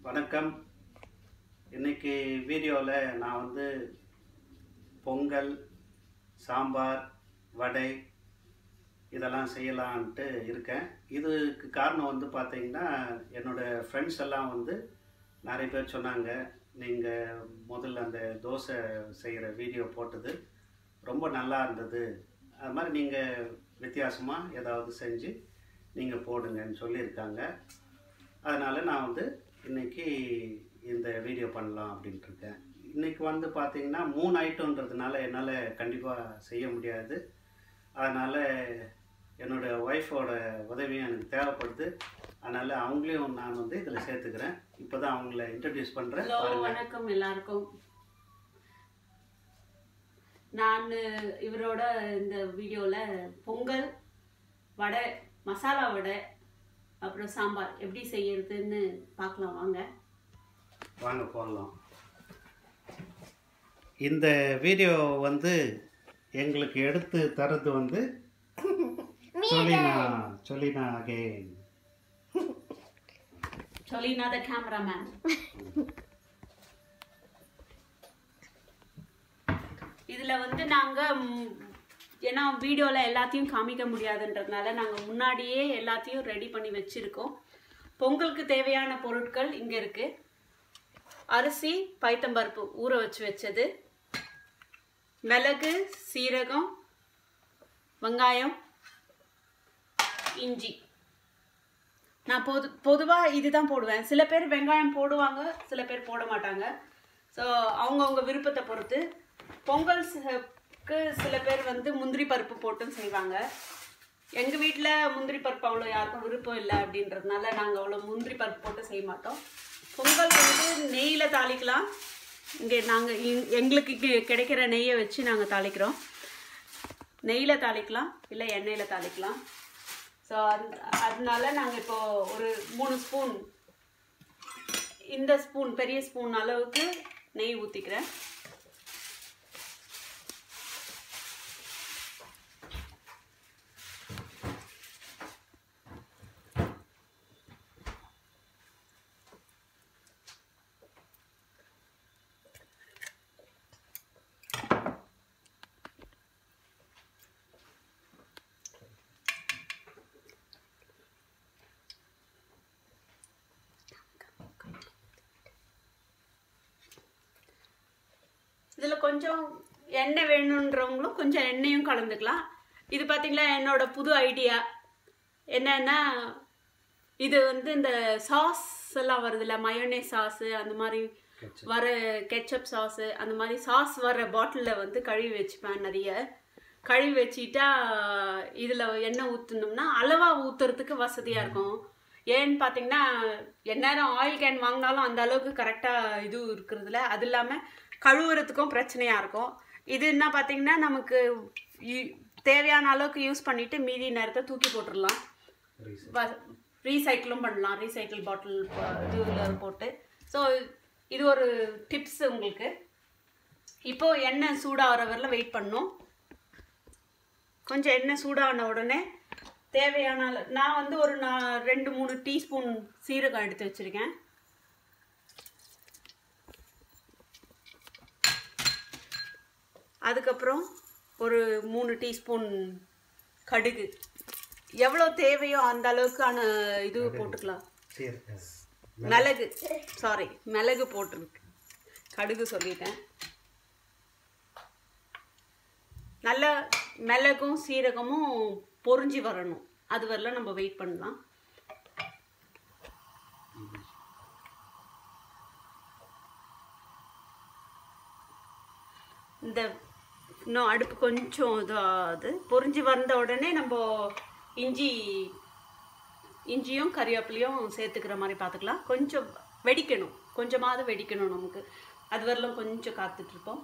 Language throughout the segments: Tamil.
வணக்கம் இன்னைக்கு வீடியோவில் நான் வந்து பொங்கல் சாம்பார் வடை இதெல்லாம் செய்யலான்ட்டு இருக்கேன் இதுக்கு காரணம் வந்து பார்த்தீங்கன்னா என்னோடய ஃப்ரெண்ட்ஸ் எல்லாம் வந்து நிறைய பேர் சொன்னாங்க நீங்கள் முதல்ல அந்த தோசை செய்கிற வீடியோ போட்டது ரொம்ப நல்லா இருந்தது அது மாதிரி நீங்கள் வித்தியாசமாக ஏதாவது செஞ்சு நீங்கள் போடுங்கன்னு சொல்லியிருக்காங்க அதனால் நான் வந்து இன்னைக்கு இந்த வீடியோ பண்ணலாம் அப்படின்ட்டு இருக்கேன் இன்னைக்கு வந்து பார்த்தீங்கன்னா மூணு ஐட்டம்ன்றதுனால என்னால் கண்டிப்பாக செய்ய முடியாது அதனால் என்னோட ஒய்ஃபோட உதவியும் எனக்கு தேவைப்படுது அதனால் அவங்களையும் நான் வந்து இதில் சேர்த்துக்கிறேன் இப்போ தான் அவங்கள இன்ட்ரடியூஸ் பண்ணுறேன் ஹலோ பாருங்கள் வணக்கம் எல்லாருக்கும் நான் இவரோட இந்த வீடியோவில் பொங்கல் வடை மசாலா வடை அப்புறம் சாம்பார் எப்படி செய்யறதுன்னு பார்க்கலாம் வாங்க வாங்க போடலாம் இந்த வீடியோ வந்து எங்களுக்கு எடுத்து தரது வந்து சொல்லினா சொல்லினா அகேன் சொல்லினா த கேமராமேன் இதில் வந்து நாங்கள் ஏன்னா வீடியோவில் எல்லாத்தையும் காமிக்க முடியாதுன்றதுனால நாங்கள் முன்னாடியே எல்லாத்தையும் ரெடி பண்ணி வச்சுருக்கோம் பொங்கலுக்கு தேவையான பொருட்கள் இங்கே இருக்குது அரிசி பைத்தம்பருப்பு ஊற வச்சு வச்சது மிளகு சீரகம் வெங்காயம் இஞ்சி நான் பொது பொதுவாக இதுதான் போடுவேன் சில பேர் வெங்காயம் போடுவாங்க சில பேர் போட மாட்டாங்க ஸோ அவங்கவுங்க விருப்பத்தை பொறுத்து பொங்கல்க்கு சில பேர் வந்து முந்திரி பருப்பு போட்டும் செய்வாங்க எங்கள் வீட்டில் முந்திரி பருப்பு அவ்வளோ யாருக்கும் விருப்பம் இல்லை அப்படின்றதுனால நாங்கள் அவ்வளோ முந்திரி பருப்பு போட்டு செய்ய மாட்டோம் பொங்கல் வந்து நெய்யில் தாளிக்கலாம் இங்கே நாங்கள் எங்களுக்கு கி- கிடைக்கிற நெய்யை வச்சு நாங்கள் தாளிக்கிறோம் நெய்யில் தாளிக்கலாம் இல்லை எண்ணெயில் தாளிக்கலாம் ஸோ அதனால நாங்கள் இப்போ ஒரு மூணு ஸ்பூன் இந்த ஸ்பூன் பெரிய ஸ்பூன் அளவுக்கு நெய் ஊற்றிக்கிறேன் இதில் கொஞ்சம் எண்ணெய் வேணுன்றவங்களும் கொஞ்சம் எண்ணெயும் கலந்துக்கலாம் இது பார்த்தீங்களா என்னோட புது ஐடியா என்னன்னா இது வந்து இந்த சாஸ் எல்லாம் வருதுல்ல மயோனே சாஸு அந்த மாதிரி வர கெச்சப் சாஸு அந்த மாதிரி சாஸ் வர பாட்டிலில் வந்து கழுவி வச்சுப்பேன் நிறைய கழுவி வச்சுட்டா இதில் எண்ணெய் ஊற்றணும்னா அளவாக ஊற்றுறதுக்கு வசதியாக இருக்கும் ஏன்னு பார்த்தீங்கன்னா எந்நேரம் ஆயில் கேன் வாங்கினாலும் அந்த அளவுக்கு கரெக்டாக இது இருக்கிறதுல அது இல்லாமல் கழுவுறதுக்கும் பிரச்சனையாக இருக்கும் இது என்ன பார்த்தீங்கன்னா நமக்கு யூ- தேவையான அளவுக்கு யூஸ் பண்ணிவிட்டு மீதி நேரத்தை தூக்கி போட்டுடலாம் ரீசைக்கிளும் பண்ணலாம் ரீசைக்கிள் பாட்டில் இதுல போட்டு ஸோ இது ஒரு டிப்ஸ் உங்களுக்கு இப்போ எண்ணெய் சூடாகிற வரல வெயிட் பண்ணும் கொஞ்சம் எண்ணெய் சூடான உடனே தேவையான அள- நான் வந்து ஒரு நான் ரெண்டு மூணு டீஸ்பூன் சீரகம் எடுத்து வச்சிருக்கேன் அதுக்கப்புறம் ஒரு மூணு டீஸ்பூன் கடுகு எவ்வளோ தேவையோ அந்த அளவுக்கான இது போட்டுக்கலாம் சரி மிளகு சாரி மிளகு போட்டிருக்கு கடுகு சொல்லிட்டேன் நல்ல மிளகும் சீரகமும் பொரிஞ்சு வரணும் அது வரலாம் நம்ம வெயிட் பண்ணலாம் இந்த இன்னும் அடுப்பு கொஞ்சம் இதாகுது பொரிஞ்சு வந்த உடனே நம்ம இஞ்சி இஞ்சியும் கறிவேப்பிலையும் சேர்த்துக்கிற மாதிரி பார்த்துக்கலாம் கொஞ்சம் வெடிக்கணும் கொஞ்சமாவது வெடிக்கணும் நமக்கு அது வரலாம் கொஞ்சம் காத்துட்டு இருப்போம்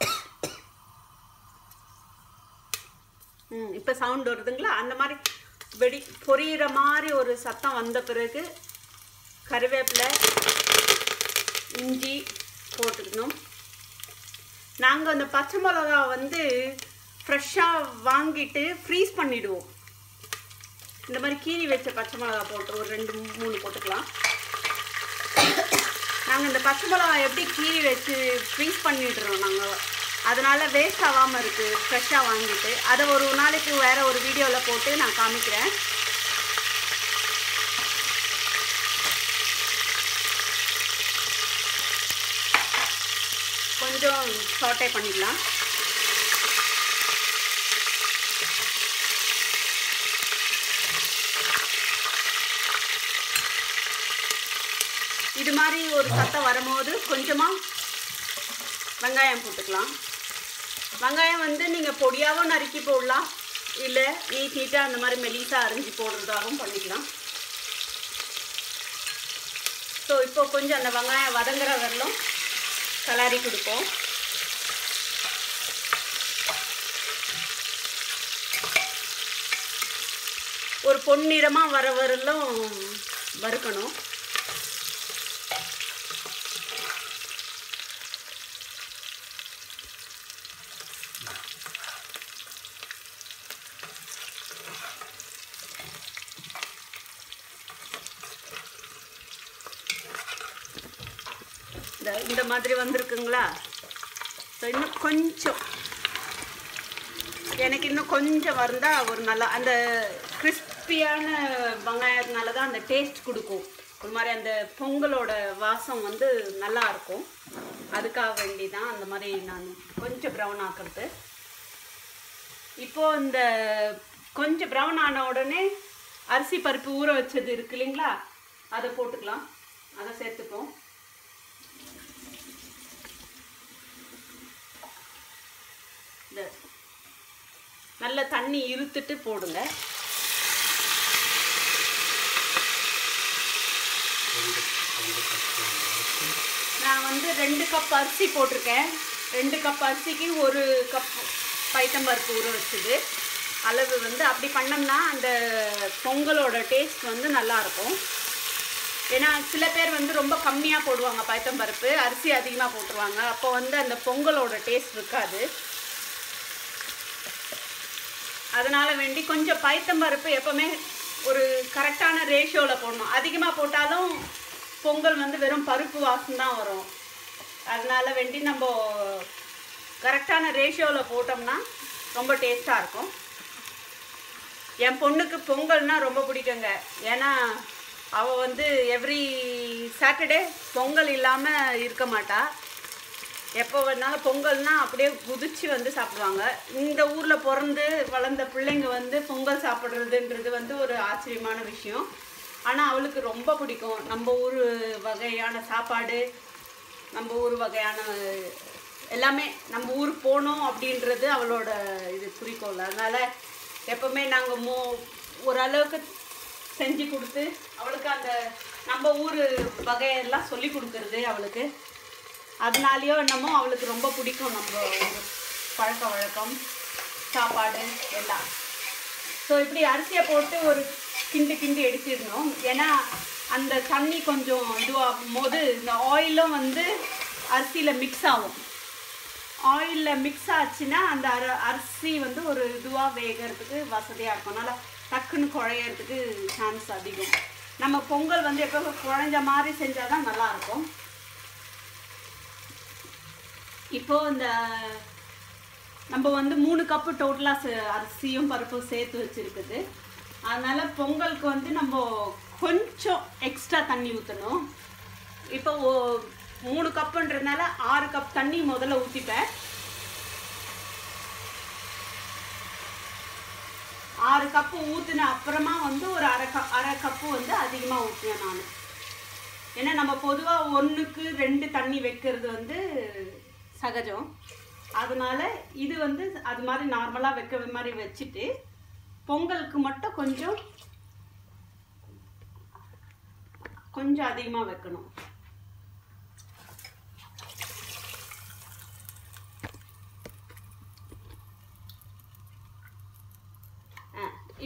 ம் இப்போ சவுண்ட் வருதுங்களா அந்த மாதிரி வெடி பொரியிற மாதிரி ஒரு சத்தம் வந்த பிறகு கருவேப்பிலை இஞ்சி போட்டுக்கணும் நாங்கள் அந்த பச்சை மிளகா வந்து ஃப்ரெஷ்ஷாக வாங்கிட்டு ஃப்ரீஸ் பண்ணிடுவோம் இந்த மாதிரி கீறி வச்ச பச்சை மிளகா போட்டு ஒரு ரெண்டு மூணு போட்டுக்கலாம் நாங்கள் இந்த பச்சை மிளகா எப்படி கீறி வச்சு ஃப்ரீஸ் பண்ணிடுறோம் நாங்கள் அதனால் வேஸ்ட் ஆகாமல் இருக்குது ஃப்ரெஷ்ஷாக வாங்கிட்டு அதை ஒரு நாளைக்கு வேறு ஒரு வீடியோவில் போட்டு நான் காமிக்கிறேன் கொஞ்சம் சாட்டே பண்ணிடலாம் இது மாதிரி ஒரு சத்தம் வரும்போது கொஞ்சமாக வெங்காயம் போட்டுக்கலாம் வெங்காயம் வந்து நீங்கள் பொடியாகவும் நறுக்கி போடலாம் இல்லை நீட் நீட்டாக அந்த மாதிரி மெலிசாக அரிஞ்சு போடுறதாகவும் பண்ணிக்கலாம் ஸோ இப்போ கொஞ்சம் அந்த வெங்காயம் வதங்குற வரலும் கலாரி கொடுப்போம் ஒரு பொன்னிறமாக வர வரலும் வறுக்கணும் இந்த இந்த மாதிரி வந்திருக்குங்களா ஸோ இன்னும் கொஞ்சம் எனக்கு இன்னும் கொஞ்சம் வந்தால் ஒரு நல்லா அந்த கிறிஸ்பியான வெங்காயத்தினால தான் அந்த டேஸ்ட் கொடுக்கும் ஒரு மாதிரி அந்த பொங்கலோட வாசம் வந்து நல்லா இருக்கும் அதுக்காக வேண்டி தான் அந்த மாதிரி நான் கொஞ்சம் ப்ரௌன் ஆக்குறது இப்போ இந்த கொஞ்சம் ப்ரௌன் ஆன உடனே அரிசி பருப்பு ஊற வச்சது இருக்கு இல்லைங்களா அதை போட்டுக்கலாம் அதை சேர்த்துப்போம் இந்த நல்ல தண்ணி இருத்துட்டு போடுங்க நான் வந்து ரெண்டு கப் அரிசி போட்டிருக்கேன் ரெண்டு கப் அரிசிக்கு ஒரு கப் பைத்தம்பருப்பு ஊற வச்சுது அளவு வந்து அப்படி பண்ணோம்னா அந்த பொங்கலோட டேஸ்ட் வந்து நல்லா இருக்கும் ஏன்னா சில பேர் வந்து ரொம்ப கம்மியாக போடுவாங்க பைத்தம்பருப்பு அரிசி அதிகமாக போட்டுருவாங்க அப்போ வந்து அந்த பொங்கலோட டேஸ்ட் இருக்காது அதனால வேண்டி கொஞ்சம் பைத்தம்பருப்பு எப்போவுமே ஒரு கரெக்டான ரேஷியோவில் போடணும் அதிகமாக போட்டாலும் பொங்கல் வந்து வெறும் பருப்பு வாசம் தான் வரும் அதனால வேண்டி நம்ம கரெக்டான ரேஷியோவில் போட்டோம்னா ரொம்ப டேஸ்ட்டாக இருக்கும் என் பொண்ணுக்கு பொங்கல்னா ரொம்ப பிடிக்குங்க ஏன்னா அவள் வந்து எவ்ரி சாட்டர்டே பொங்கல் இல்லாமல் இருக்க மாட்டா எப்போ வேணாலும் பொங்கல்னா அப்படியே குதிச்சு வந்து சாப்பிடுவாங்க இந்த ஊரில் பிறந்து வளர்ந்த பிள்ளைங்க வந்து பொங்கல் சாப்பிட்றதுன்றது வந்து ஒரு ஆச்சரியமான விஷயம் ஆனால் அவளுக்கு ரொம்ப பிடிக்கும் நம்ம ஊர் வகையான சாப்பாடு நம்ம ஊர் வகையான எல்லாமே நம்ம ஊர் போகணும் அப்படின்றது அவளோட இது குறிக்கோள் அதனால் எப்போவுமே நாங்கள் மோ ஓரளவுக்கு செஞ்சு கொடுத்து அவளுக்கு அந்த நம்ம ஊர் வகையெல்லாம் சொல்லி கொடுக்கறது அவளுக்கு அதனாலேயோ என்னமோ அவளுக்கு ரொம்ப பிடிக்கும் நம்ம ஊர் பழக்க வழக்கம் சாப்பாடு எல்லாம் ஸோ இப்படி அரிசியை போட்டு ஒரு கிண்டு கிண்டி எடுத்துடணும் ஏன்னா அந்த தண்ணி கொஞ்சம் இதுவாகும் போது இந்த ஆயிலும் வந்து அரிசியில் மிக்ஸ் ஆகும் ஆயிலில் மிக்ஸ் ஆச்சுன்னா அந்த அர அரிசி வந்து ஒரு இதுவாக வேகிறதுக்கு வசதியாக இருக்கும் அதனால் டக்குன்னு குழையறதுக்கு சான்ஸ் அதிகம் நம்ம பொங்கல் வந்து எப்போ குழஞ்ச மாதிரி செஞ்சால் தான் நல்லாயிருக்கும் இப்போ இந்த நம்ம வந்து மூணு கப்பு டோட்டலாக அரிசியும் பருப்பும் சேர்த்து வச்சுருக்குது அதனால் பொங்கலுக்கு வந்து நம்ம கொஞ்சம் எக்ஸ்ட்ரா தண்ணி ஊற்றணும் இப்போ ஓ- மூணு கப்புன்றதுனால ஆறு கப் தண்ணி முதல்ல ஊற்றிப்பேன் ஆறு கப்பு ஊற்றின அப்புறமா வந்து ஒரு அரை கப் அரை கப்பு வந்து அதிகமாக ஊற்றுவேன் நான் ஏன்னா நம்ம பொதுவாக ஒன்றுக்கு ரெண்டு தண்ணி வைக்கிறது வந்து சகஜம் அதனால இது வந்து அது மாதிரி நார்மலாக வைக்க மாதிரி வச்சுட்டு பொங்கலுக்கு மட்டும் கொஞ்சம் கொஞ்சம் அதிகமாக வைக்கணும்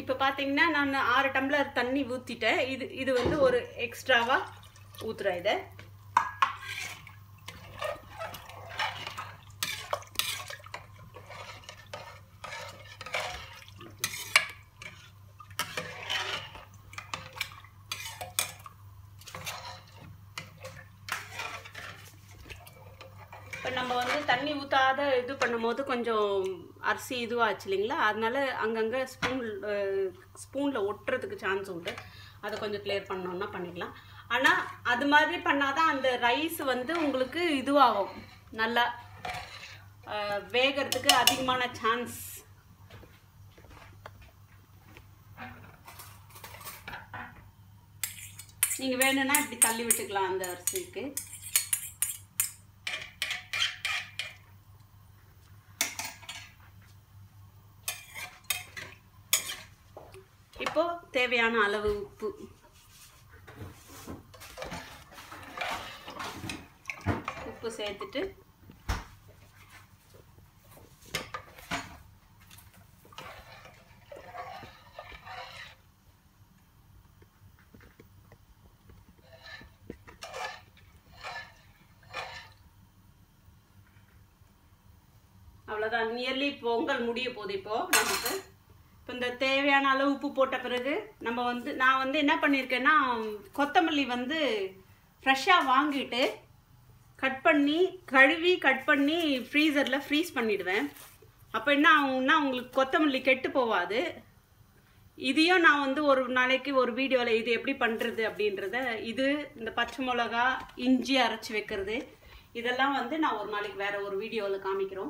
இப்போ பார்த்தீங்கன்னா நான் ஆறு டம்ளர் தண்ணி ஊற்றிட்டேன் இது இது வந்து ஒரு எக்ஸ்ட்ராவாக ஊற்றுறேன் இதை இப்போ நம்ம வந்து தண்ணி ஊற்றாத இது பண்ணும்போது கொஞ்சம் அரிசி இதுவாச்சு இல்லைங்களா அதனால அங்கங்கே ஸ்பூன் ஸ்பூனில் ஒட்டுறதுக்கு சான்ஸ் உண்டு அதை கொஞ்சம் கிளியர் பண்ணோன்னா பண்ணிக்கலாம் ஆனால் அது மாதிரி பண்ணாதான் அந்த ரைஸ் வந்து உங்களுக்கு இதுவாகும் நல்லா அஹ், வேகறதுக்கு அதிகமான சான்ஸ் நீங்கள் வேணும்னா இப்படி தள்ளி விட்டுக்கலாம் அந்த அரிசிக்கு இப்போ தேவையான அளவு உப்பு உப்பு சேர்த்துட்டு அவ்வளோதான் நியர்லி பொங்கல் முடிய போகுது இப்போ நமக்கு இப்போ இந்த தேவையான அளவு உப்பு போட்ட பிறகு நம்ம வந்து நான் வந்து என்ன பண்ணியிருக்கேன்னா கொத்தமல்லி வந்து ஃப்ரெஷ்ஷாக வாங்கிட்டு கட் பண்ணி கழுவி கட் பண்ணி ஃப்ரீசரில் ஃப்ரீஸ் பண்ணிடுவேன் அப்போ என்ன ஆகும்னா உங்களுக்கு கொத்தமல்லி கெட்டு போகாது இதையும் நான் வந்து ஒரு நாளைக்கு ஒரு வீடியோவில் இது எப்படி பண்ணுறது அப்படின்றத இது இந்த பச்சை மிளகா இஞ்சி அரைச்சி வைக்கிறது இதெல்லாம் வந்து நான் ஒரு நாளைக்கு வேற ஒரு வீடியோவில் காமிக்கிறோம்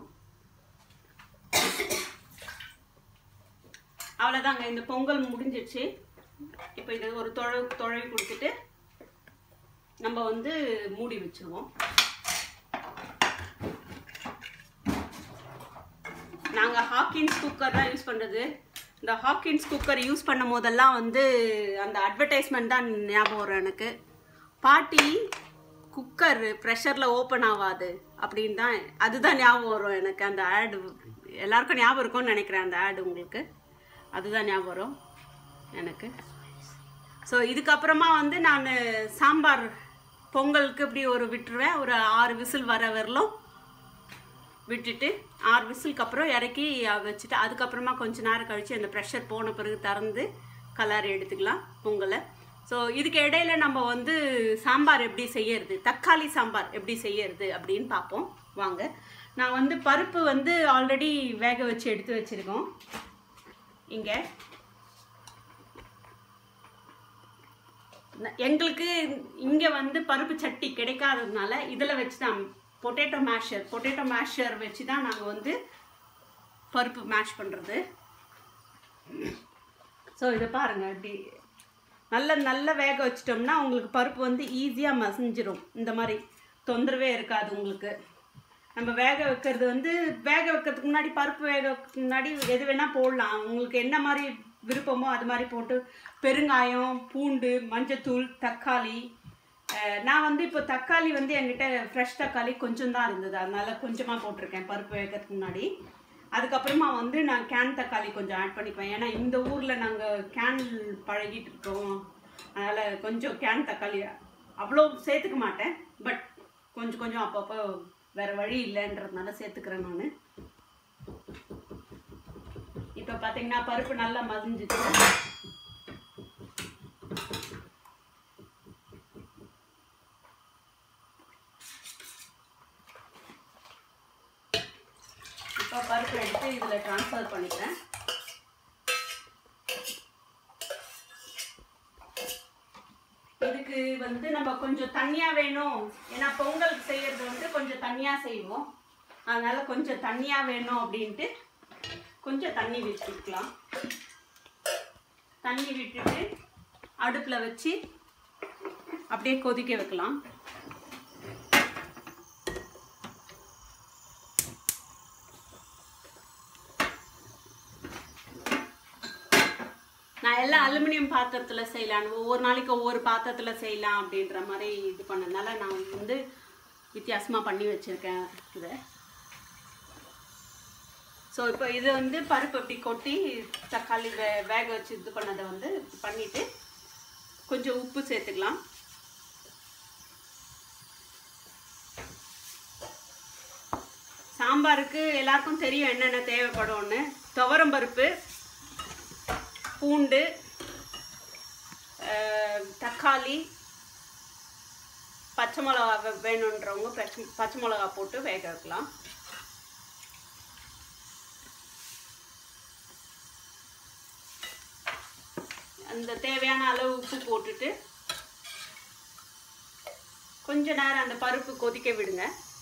அவ்வளோதாங்க இந்த பொங்கல் முடிஞ்சிடுச்சு இப்போ இது ஒரு தொழ தொழவி கொடுத்துட்டு நம்ம வந்து மூடி வச்சிருவோம் நாங்கள் ஹாக்கின்ஸ் குக்கர் தான் யூஸ் பண்ணுறது இந்த ஹாக்கின்ஸ் குக்கர் யூஸ் பண்ணும் போதெல்லாம் வந்து அந்த அட்வர்டைஸ்மெண்ட் தான் ஞாபகம் வரும் எனக்கு பாட்டி குக்கர் ப்ரெஷரில் ஓப்பன் ஆகாது அப்படின்னு தான் அதுதான் ஞாபகம் வரும் எனக்கு அந்த ஆடு எல்லாருக்கும் ஞாபகம் இருக்கும்னு நினைக்கிறேன் அந்த ஆடு உங்களுக்கு அதுதான் ஞாபகம் வரும் எனக்கு ஸோ இதுக்கப்புறமா வந்து நான் சாம்பார் பொங்கலுக்கு இப்படி ஒரு விட்டுருவேன் ஒரு ஆறு விசில் வர வரலும் விட்டுட்டு ஆறு விசிலுக்கு அப்புறம் இறக்கி வச்சுட்டு அதுக்கப்புறமா கொஞ்ச நேரம் கழித்து அந்த ப்ரெஷர் போன பிறகு திறந்து கலர் எடுத்துக்கலாம் பொங்கலை ஸோ இதுக்கு இடையில நம்ம வந்து சாம்பார் எப்படி செய்யறது தக்காளி சாம்பார் எப்படி செய்யறது அப்படின்னு பார்ப்போம் வாங்க நான் வந்து பருப்பு வந்து ஆல்ரெடி வேக வச்சு எடுத்து வச்சுருக்கோம் இங்கே ந- எங்களுக்கு இங்கே வந்து பருப்பு சட்டி கிடைக்காததுனால இதில் வச்சு தான் பொட்டேட்டோ மேஷர் பொட்டேட்டோ மேஷர் வச்சு தான் நாங்கள் வந்து பருப்பு மேஷ் பண்ணுறது ஸோ இதை பாருங்கள் இப்படி நல்ல நல்ல வேக வச்சிட்டோம்னா உங்களுக்கு பருப்பு வந்து ஈஸியாக மசிஞ்சிரும் இந்த மாதிரி தொந்தரவே இருக்காது உங்களுக்கு நம்ம வேக வைக்கிறது வந்து வேக வைக்கிறதுக்கு முன்னாடி பருப்பு வேக வைக்கிறதுக்கு முன்னாடி எது வேணால் போடலாம் உங்களுக்கு என்ன மாதிரி விருப்பமோ அது மாதிரி போட்டு பெருங்காயம் பூண்டு மஞ்சத்தூள் தக்காளி அஹ், நான் வந்து இப்போ தக்காளி வந்து என்கிட்ட ஃப்ரெஷ் தக்காளி கொஞ்சம் தான் இருந்தது அதனால கொஞ்சமாக போட்டிருக்கேன் பருப்பு வேகிறதுக்கு முன்னாடி அதுக்கப்புறமா வந்து நான் கேன் தக்காளி கொஞ்சம் ஆட் பண்ணிக்குவேன் ஏன்னா இந்த ஊரில் நாங்கள் கேன் பழகிட்டு இருக்கோம் அதனால் கொஞ்சம் கேன் தக்காளி அவ்வளோ சேர்த்துக்க மாட்டேன் பட் கொஞ்சம் கொஞ்சம் அப்பப்போ வேறு வழி இல்லைன்றதுனால சேர்த்துக்கிறேன் நான் இப்போ பார்த்தீங்கன்னா பருப்பு நல்லா மதிஞ்சிச்சு இப்போ பருப்பு எடுத்து இதில் ட்ரான்ஸ்ஃபர் பண்ணிக்கிறேன் இதுக்கு வந்து நம்ம கொஞ்சம் தண்ணியா வேணும் ஏன்னா பொங்கல் செய்யறது வந்து கொஞ்சம் தண்ணியா செய்வோம் அதனால கொஞ்சம் தண்ணியா வேணும் அப்படின்ட்டு கொஞ்சம் தண்ணி விட்டுக்கலாம் தண்ணி விட்டுட்டு அடுப்பில் வச்சு அப்படியே கொதிக்க வைக்கலாம் நான் எல்லாம் அலுமினியம் பாத்திரத்தில் செய்யலாம் ஒவ்வொரு நாளைக்கு ஒவ்வொரு பாத்திரத்தில் செய்யலாம் அப்படின்ற மாதிரி இது பண்ணதுனால நான் வந்து வித்தியாசமாக பண்ணி வச்சுருக்கேன் இதை ஸோ இப்போ இது வந்து பருப்பு இப்படி கொட்டி தக்காளி வே வேக வச்சு இது பண்ணதை வந்து பண்ணிவிட்டு கொஞ்சம் உப்பு சேர்த்துக்கலாம் சாம்பாருக்கு எல்லாருக்கும் தெரியும் என்னென்ன தேவைப்படும்னு துவரம் பருப்பு பூண்டு அஹ், தக்காளி பச்சை மிளகா வே- வேணுன்றவங்க பச்சை பச்சை மிளகா போட்டு வேக வைக்கலாம் அந்த தேவையான அளவு உப்பு போட்டுட்டு கொஞ்ச நேரம் அந்த பருப்பு கொதிக்க விடுங்க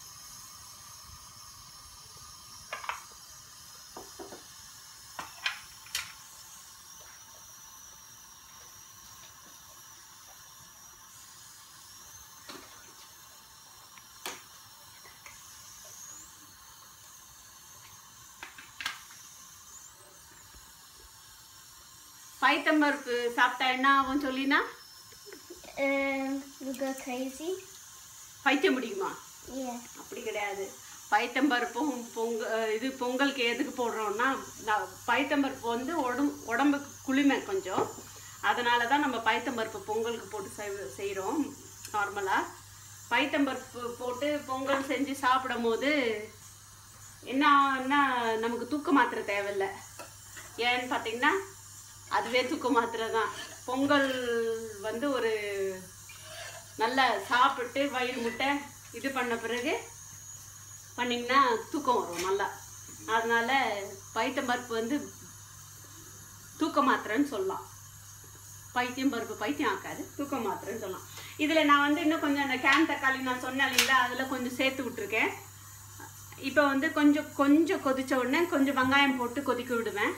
பைத்தம்பருப்பு சாப்பிட்டா என்ன ஆகும் சொல்லினா Um, you go crazy? பைத்தியம் பிடிக்குமா Yeah. அப்படி கிடையாது பைத்தம்பருப்பும் பொங்க அஹ் இது பொங்கலுக்கு எதுக்கு போடுறோம்னா நான் பைத்தம்பருப்பு வந்து உடம் உடம்புக்கு குளிமை கொஞ்சம் அதனால தான் நம்ம பைத்தம்பருப்பு பொங்கலுக்கு போட்டு செய் செய்கிறோம் நார்மலாக பைத்தம்பருப்பு போட்டு பொங்கல் செஞ்சு சாப்பிடும் போது என்ன ஆகும்னா நமக்கு தூக்க மாத்திரை தேவையில்லை ஏன்னு பார்த்தீங்கன்னா அதுவே தூக்க மாத்திரை தான் பொங்கல் வந்து ஒரு நல்லா சாப்பிட்டு வயிறு முட்டை இது பண்ண பிறகு பண்ணிங்கன்னா தூக்கம் வரும் நல்லா அதனால பைத்தம் பருப்பு வந்து தூக்க மாத்திரைன்னு சொல்லலாம் பைத்தியம் பருப்பு பைத்தியம் ஆக்காது தூக்க மாத்திரைன்னு சொல்லலாம் இதில் நான் வந்து இன்னும் கொஞ்சம் அந்த கேன் தக்காளி நான் சொன்னேன் இல்லைங்களா அதில் கொஞ்சம் சேர்த்து விட்ருக்கேன் இப்போ வந்து கொஞ்சம் கொஞ்சம் கொதிச்ச உடனே கொஞ்சம் வெங்காயம் போட்டு கொதிக்க விடுவேன்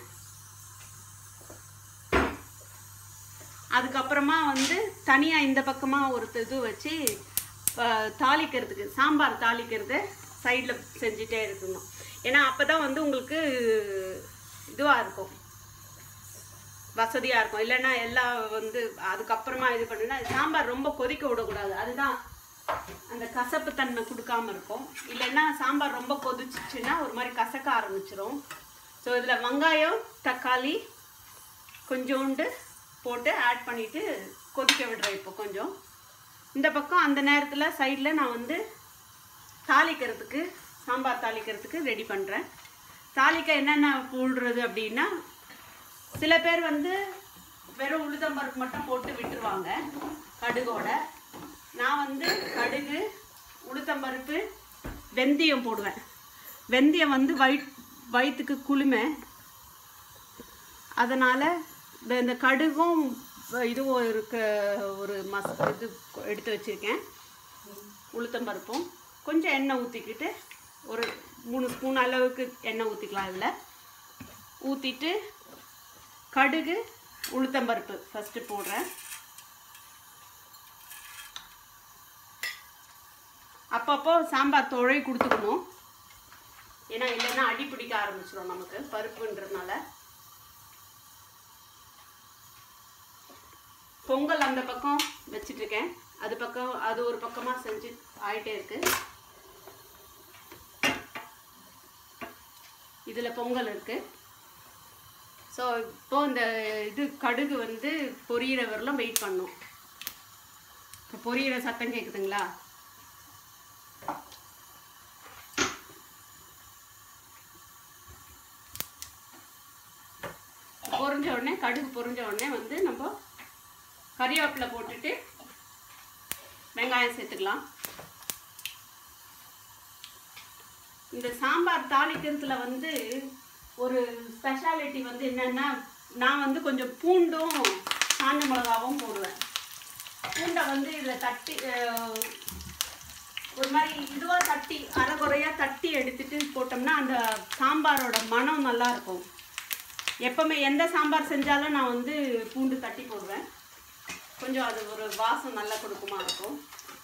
அதுக்கப்புறமா வந்து தனியாக இந்த பக்கமாக ஒரு இது வச்சு அஹ், தாளிக்கிறதுக்கு சாம்பார் தாளிக்கிறது சைடில் செஞ்சுட்டே இருக்கணும் ஏன்னா அப்போ தான் வந்து உங்களுக்கு இதுவாக இருக்கும் வசதியாக இருக்கும் இல்லைன்னா எல்லாம் வந்து அதுக்கப்புறமா இது பண்ணுனா சாம்பார் ரொம்ப கொதிக்க விடக்கூடாது அதுதான் அந்த கசப்பு தன்மை கொடுக்காம இருக்கும் இல்லைன்னா சாம்பார் ரொம்ப கொதிச்சிச்சுன்னா ஒரு மாதிரி கசக்க ஆரம்பிச்சிரும் ஸோ இதில் வெங்காயம் தக்காளி கொஞ்சோண்டு போட்டு ஆட் பண்ணிவிட்டு கொதிக்க விடுறேன் இப்போ கொஞ்சம் இந்த பக்கம் அந்த நேரத்தில் சைடில் நான் வந்து தாளிக்கிறதுக்கு சாம்பார் தாளிக்கிறதுக்கு ரெடி பண்ணுறேன் தாளிக்க என்னென்ன போடுறது அப்படின்னா சில பேர் வந்து வெறும் உளுத்தம்பருப்பு மட்டும் போட்டு விட்டுருவாங்க கடுகோட நான் வந்து கடுகு உளுத்தம்பருப்பு வெந்தயம் போடுவேன் வெந்தயம் வந்து வயிற் வயிற்றுக்கு குளுமை அதனால் இந்த இந்த கடுகும் இதுவும் இருக்க ஒரு மஸ் இது எடுத்து வச்சுருக்கேன் உளுத்தம்பருப்பும் கொஞ்சம் எண்ணெய் ஊற்றிக்கிட்டு ஒரு மூணு ஸ்பூன் அளவுக்கு எண்ணெய் ஊற்றிக்கலாம் இதில் ஊற்றிட்டு கடுகு உளுத்தம்பருப்பு ஃபஸ்ட்டு போடுறேன் அப்பப்போ சாம்பார் துழை கொடுத்துக்கணும் ஏன்னா இல்லைன்னா அடி பிடிக்க ஆரம்பிச்சிடும் நமக்கு பருப்புன்றதுனால பொங்கல் அந்த பக்கம் வச்சிட்டு இருக்கேன் அது பக்கம் அது ஒரு பக்கமா செஞ்சு ஆயிட்டே இருக்கு இதுல பொங்கல் இருக்கு ஸோ இப்போ இந்த இது கடுகு வந்து பொரியிற வரலாம் வெயிட் பண்ணும் இப்போ பொரியிற சத்தம் கேட்குதுங்களா பொரிஞ்ச உடனே கடுகு பொரிஞ்ச உடனே வந்து நம்ம கறிவேப்பிலை போட்டுட்டு வெங்காயம் சேர்த்துக்கலாம் இந்த சாம்பார் தாளிக்கிறதுல வந்து ஒரு ஸ்பெஷாலிட்டி வந்து என்னன்னா நான் வந்து கொஞ்சம் பூண்டும் காஞ்ச மிளகாவும் போடுவேன் பூண்டை வந்து இதில் தட்டி அஹ், ஒரு மாதிரி இதுவாக தட்டி அரைகுறையாக தட்டி எடுத்துட்டு போட்டோம்னா அந்த சாம்பாரோட மனம் நல்லா இருக்கும் எப்பவுமே எந்த சாம்பார் செஞ்சாலும் நான் வந்து பூண்டு தட்டி போடுவேன் கொஞ்சம் அது ஒரு வாசம் நல்லா கொடுக்குமா இருக்கும்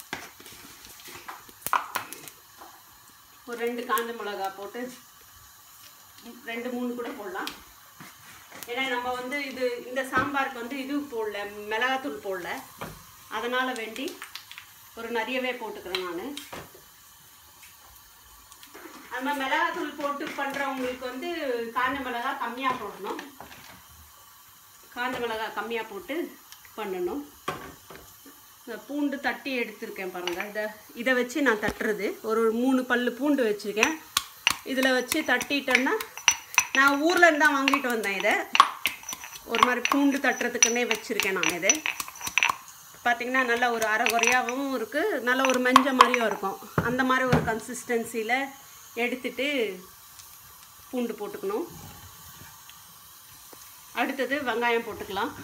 ஒரு ரெண்டு காஞ்ச மிளகா போட்டு ம், ரெண்டு மூணு கூட போடலாம் ஏன்னா நம்ம வந்து இது இந்த சாம்பாருக்கு வந்து இது போடல மிளகாத்தூள் போடல அதனால் வேண்டி ஒரு நிறையவே போட்டுக்கிறேன் நான் நம்ம மிளகாத்தூள் போட்டு பண்ணுறவங்களுக்கு வந்து காஞ்ச மிளகா கம்மியாக போடணும் காஞ்ச மிளகா கம்மியாக போட்டு பண்ணணும் இந்த பூண்டு தட்டி எடுத்திருக்கேன் பாருங்கள் இதை இதை வச்சு நான் தட்டுறது ஒரு மூணு பல்லு பூண்டு வச்சுருக்கேன் இதில் வச்சு தட்டிட்டேன்னா நான் ஊரில் இருந்து தான் வாங்கிட்டு வந்தேன் இதை ஒரு மாதிரி பூண்டு தட்டுறதுக்குன்னே வச்சுருக்கேன் நான் இதை பார்த்தீங்கன்னா நல்ல ஒரு அரை குறையாகவும் இருக்குது நல்ல ஒரு மஞ்ச மாதிரியும் இருக்கும் அந்த மாதிரி ஒரு கன்சிஸ்டன்சியில் எடுத்துட்டு பூண்டு போட்டுக்கணும் அடுத்தது வெங்காயம் போட்டுக்கலாம்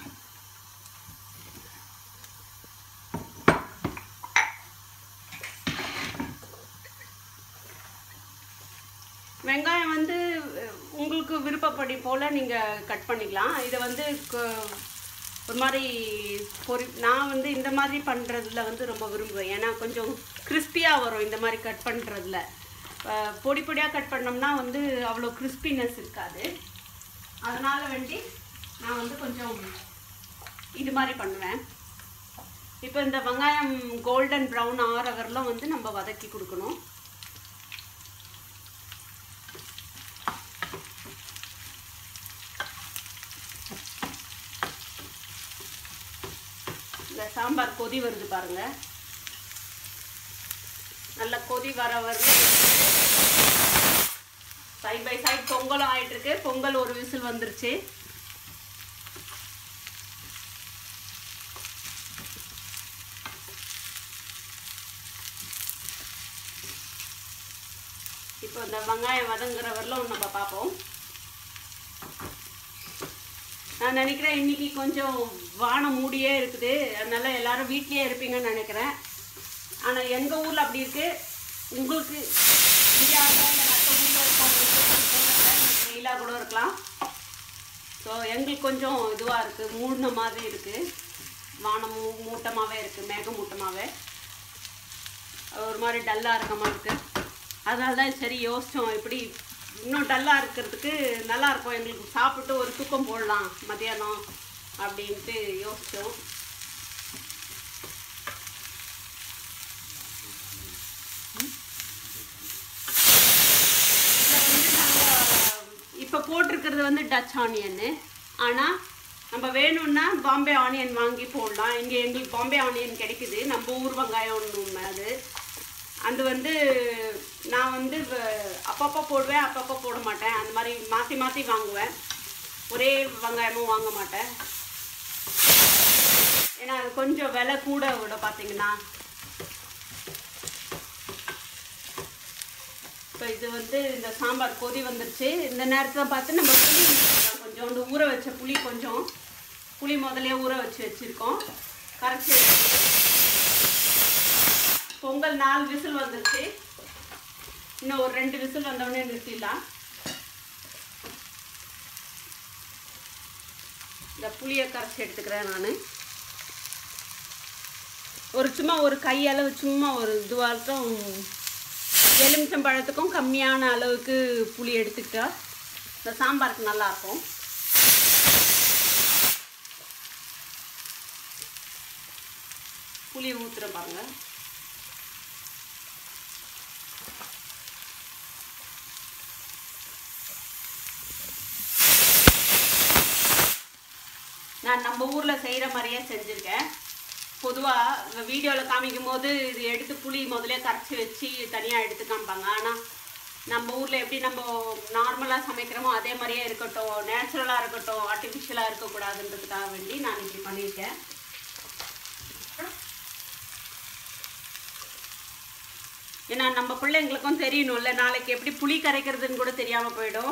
வெங்காயம் வந்து அஹ், உங்களுக்கு விருப்பப்படி போல் நீங்கள் கட் பண்ணிக்கலாம் இதை வந்து க- ஒரு மாதிரி பொரி நான் வந்து இந்த மாதிரி பண்ணுறதுல வந்து ரொம்ப விரும்புவேன் ஏன்னா கொஞ்சம் கிறிஸ்பியாக வரும் இந்த மாதிரி கட் பண்ணுறதுல பொடி பொடியாக கட் பண்ணோம்னா வந்து அவ்வளோ கிறிஸ்பினஸ் இருக்காது அதனால் வேண்டி நான் வந்து கொஞ்சம் இது மாதிரி பண்ணுவேன் இப்போ இந்த வெங்காயம் கோல்டன் ப்ரௌன் ஆற வரலாம் வந்து நம்ம வதக்கி கொடுக்கணும் இந்த சாம்பார் கொதி வருது பாருங்க நல்ல கொதி வர வரல சைட் பை சைட் பொங்கலும் ஆயிட்டு இருக்கு பொங்கல் ஒரு விசில் வந்துருச்சு இப்போ இந்த வெங்காயம் வதங்குற வரலும் நம்ம பார்ப்போம் நான் நினைக்கிறேன் இன்னைக்கு கொஞ்சம் வானம் மூடியே இருக்குது அதனால எல்லாரும் வீட்லயே இருப்பீங்கன்னு நினைக்கிறேன் ஆனால் எங்கள் ஊரில் அப்படி இருக்கு உங்களுக்கு இந்தியாவில் இல்லை மற்ற ஊரில் இருக்கவங்களுக்கு வெயிலாக கூட இருக்கலாம் ஸோ எங்களுக்கு கொஞ்சம் இதுவாக இருக்குது மூடின மாதிரி இருக்குது வானம் மூ மூட்டமாகவே இருக்குது மேகமூட்டமாகவே ஒரு மாதிரி டல்லாக இருக்க மாதிரி இருக்குது அதனால தான் சரி யோசித்தோம் இப்படி இன்னும் டல்லாக இருக்கிறதுக்கு நல்லா இருக்கும் எங்களுக்கு சாப்பிட்டு ஒரு தூக்கம் போடலாம் மத்தியானம் அப்படின்ட்டு யோசித்தோம் இப்போ போட்டிருக்கிறது வந்து டச் ஆனியன்னு ஆனால் நம்ம வேணும்னா பாம்பே ஆனியன் வாங்கி போடலாம் இங்கே எங்களுக்கு பாம்பே ஆனியன் கிடைக்குது நம்ம ஊர் வெங்காயம் ஒன்று அது அது வந்து நான் வந்து வ- அப்பப்போ போடுவேன் அப்பப்போ போட மாட்டேன் அந்த மாதிரி மாற்றி மாற்றி வாங்குவேன் ஒரே வெங்காயமும் வாங்க மாட்டேன் ஏன்னா அது கொஞ்சம் விலை கூட விட பார்த்தீங்கன்னா இப்போ இது வந்து இந்த சாம்பார் கொதி வந்துருச்சு இந்த நேரத்தில் பார்த்து நம்ம புளி ஊத்திக்கலாம். கொஞ்சோண்டு ஊற வச்ச புளி கொஞ்சம் புளி முதல்லயே ஊற வச்சு வச்சுருக்கோம் கரைச்சி பொங்கல் நாலு விசில் வந்துருச்சு இன்னும் ஒரு ரெண்டு விசில் வந்தோடனே நிறுத்திடலாம் இந்த புளியை கரைச்சி எடுத்துக்கிறேன் நான் ஒரு சும்மா ஒரு கையளவு சும்மா ஒரு இதுவாகட்டும் எலுமிச்சம்பழத்துக்கும் கம்மியான அளவுக்கு புளி எடுத்துக்கிட்டா இந்த சாம்பாருக்கு நல்லாயிருக்கும் புளி ஊற்றுற பாருங்க நான் நம்ம ஊரில் செய்கிற மாதிரியே செஞ்சுருக்கேன் பொதுவாக வீடியோவில் காமிக்கும் போது இது எடுத்து புளி முதல்ல கரைச்சி வச்சு தனியாக எடுத்து காமிப்பாங்க ஆனால் நம்ம ஊரில் எப்படி நம்ம நார்மலாக சமைக்கிறோமோ அதே மாதிரியே இருக்கட்டும் நேச்சுரலாக இருக்கட்டும் ஆர்டிஃபிஷியலாக இருக்கக்கூடாதுன்றதுக்காக வேண்டி நான் இப்படி பண்ணியிருக்கேன் ஏன்னா நம்ம பிள்ளைங்களுக்கும் தெரியணும்ல நாளைக்கு எப்படி புளி கரைக்கிறதுன்னு கூட தெரியாமல் போயிடும்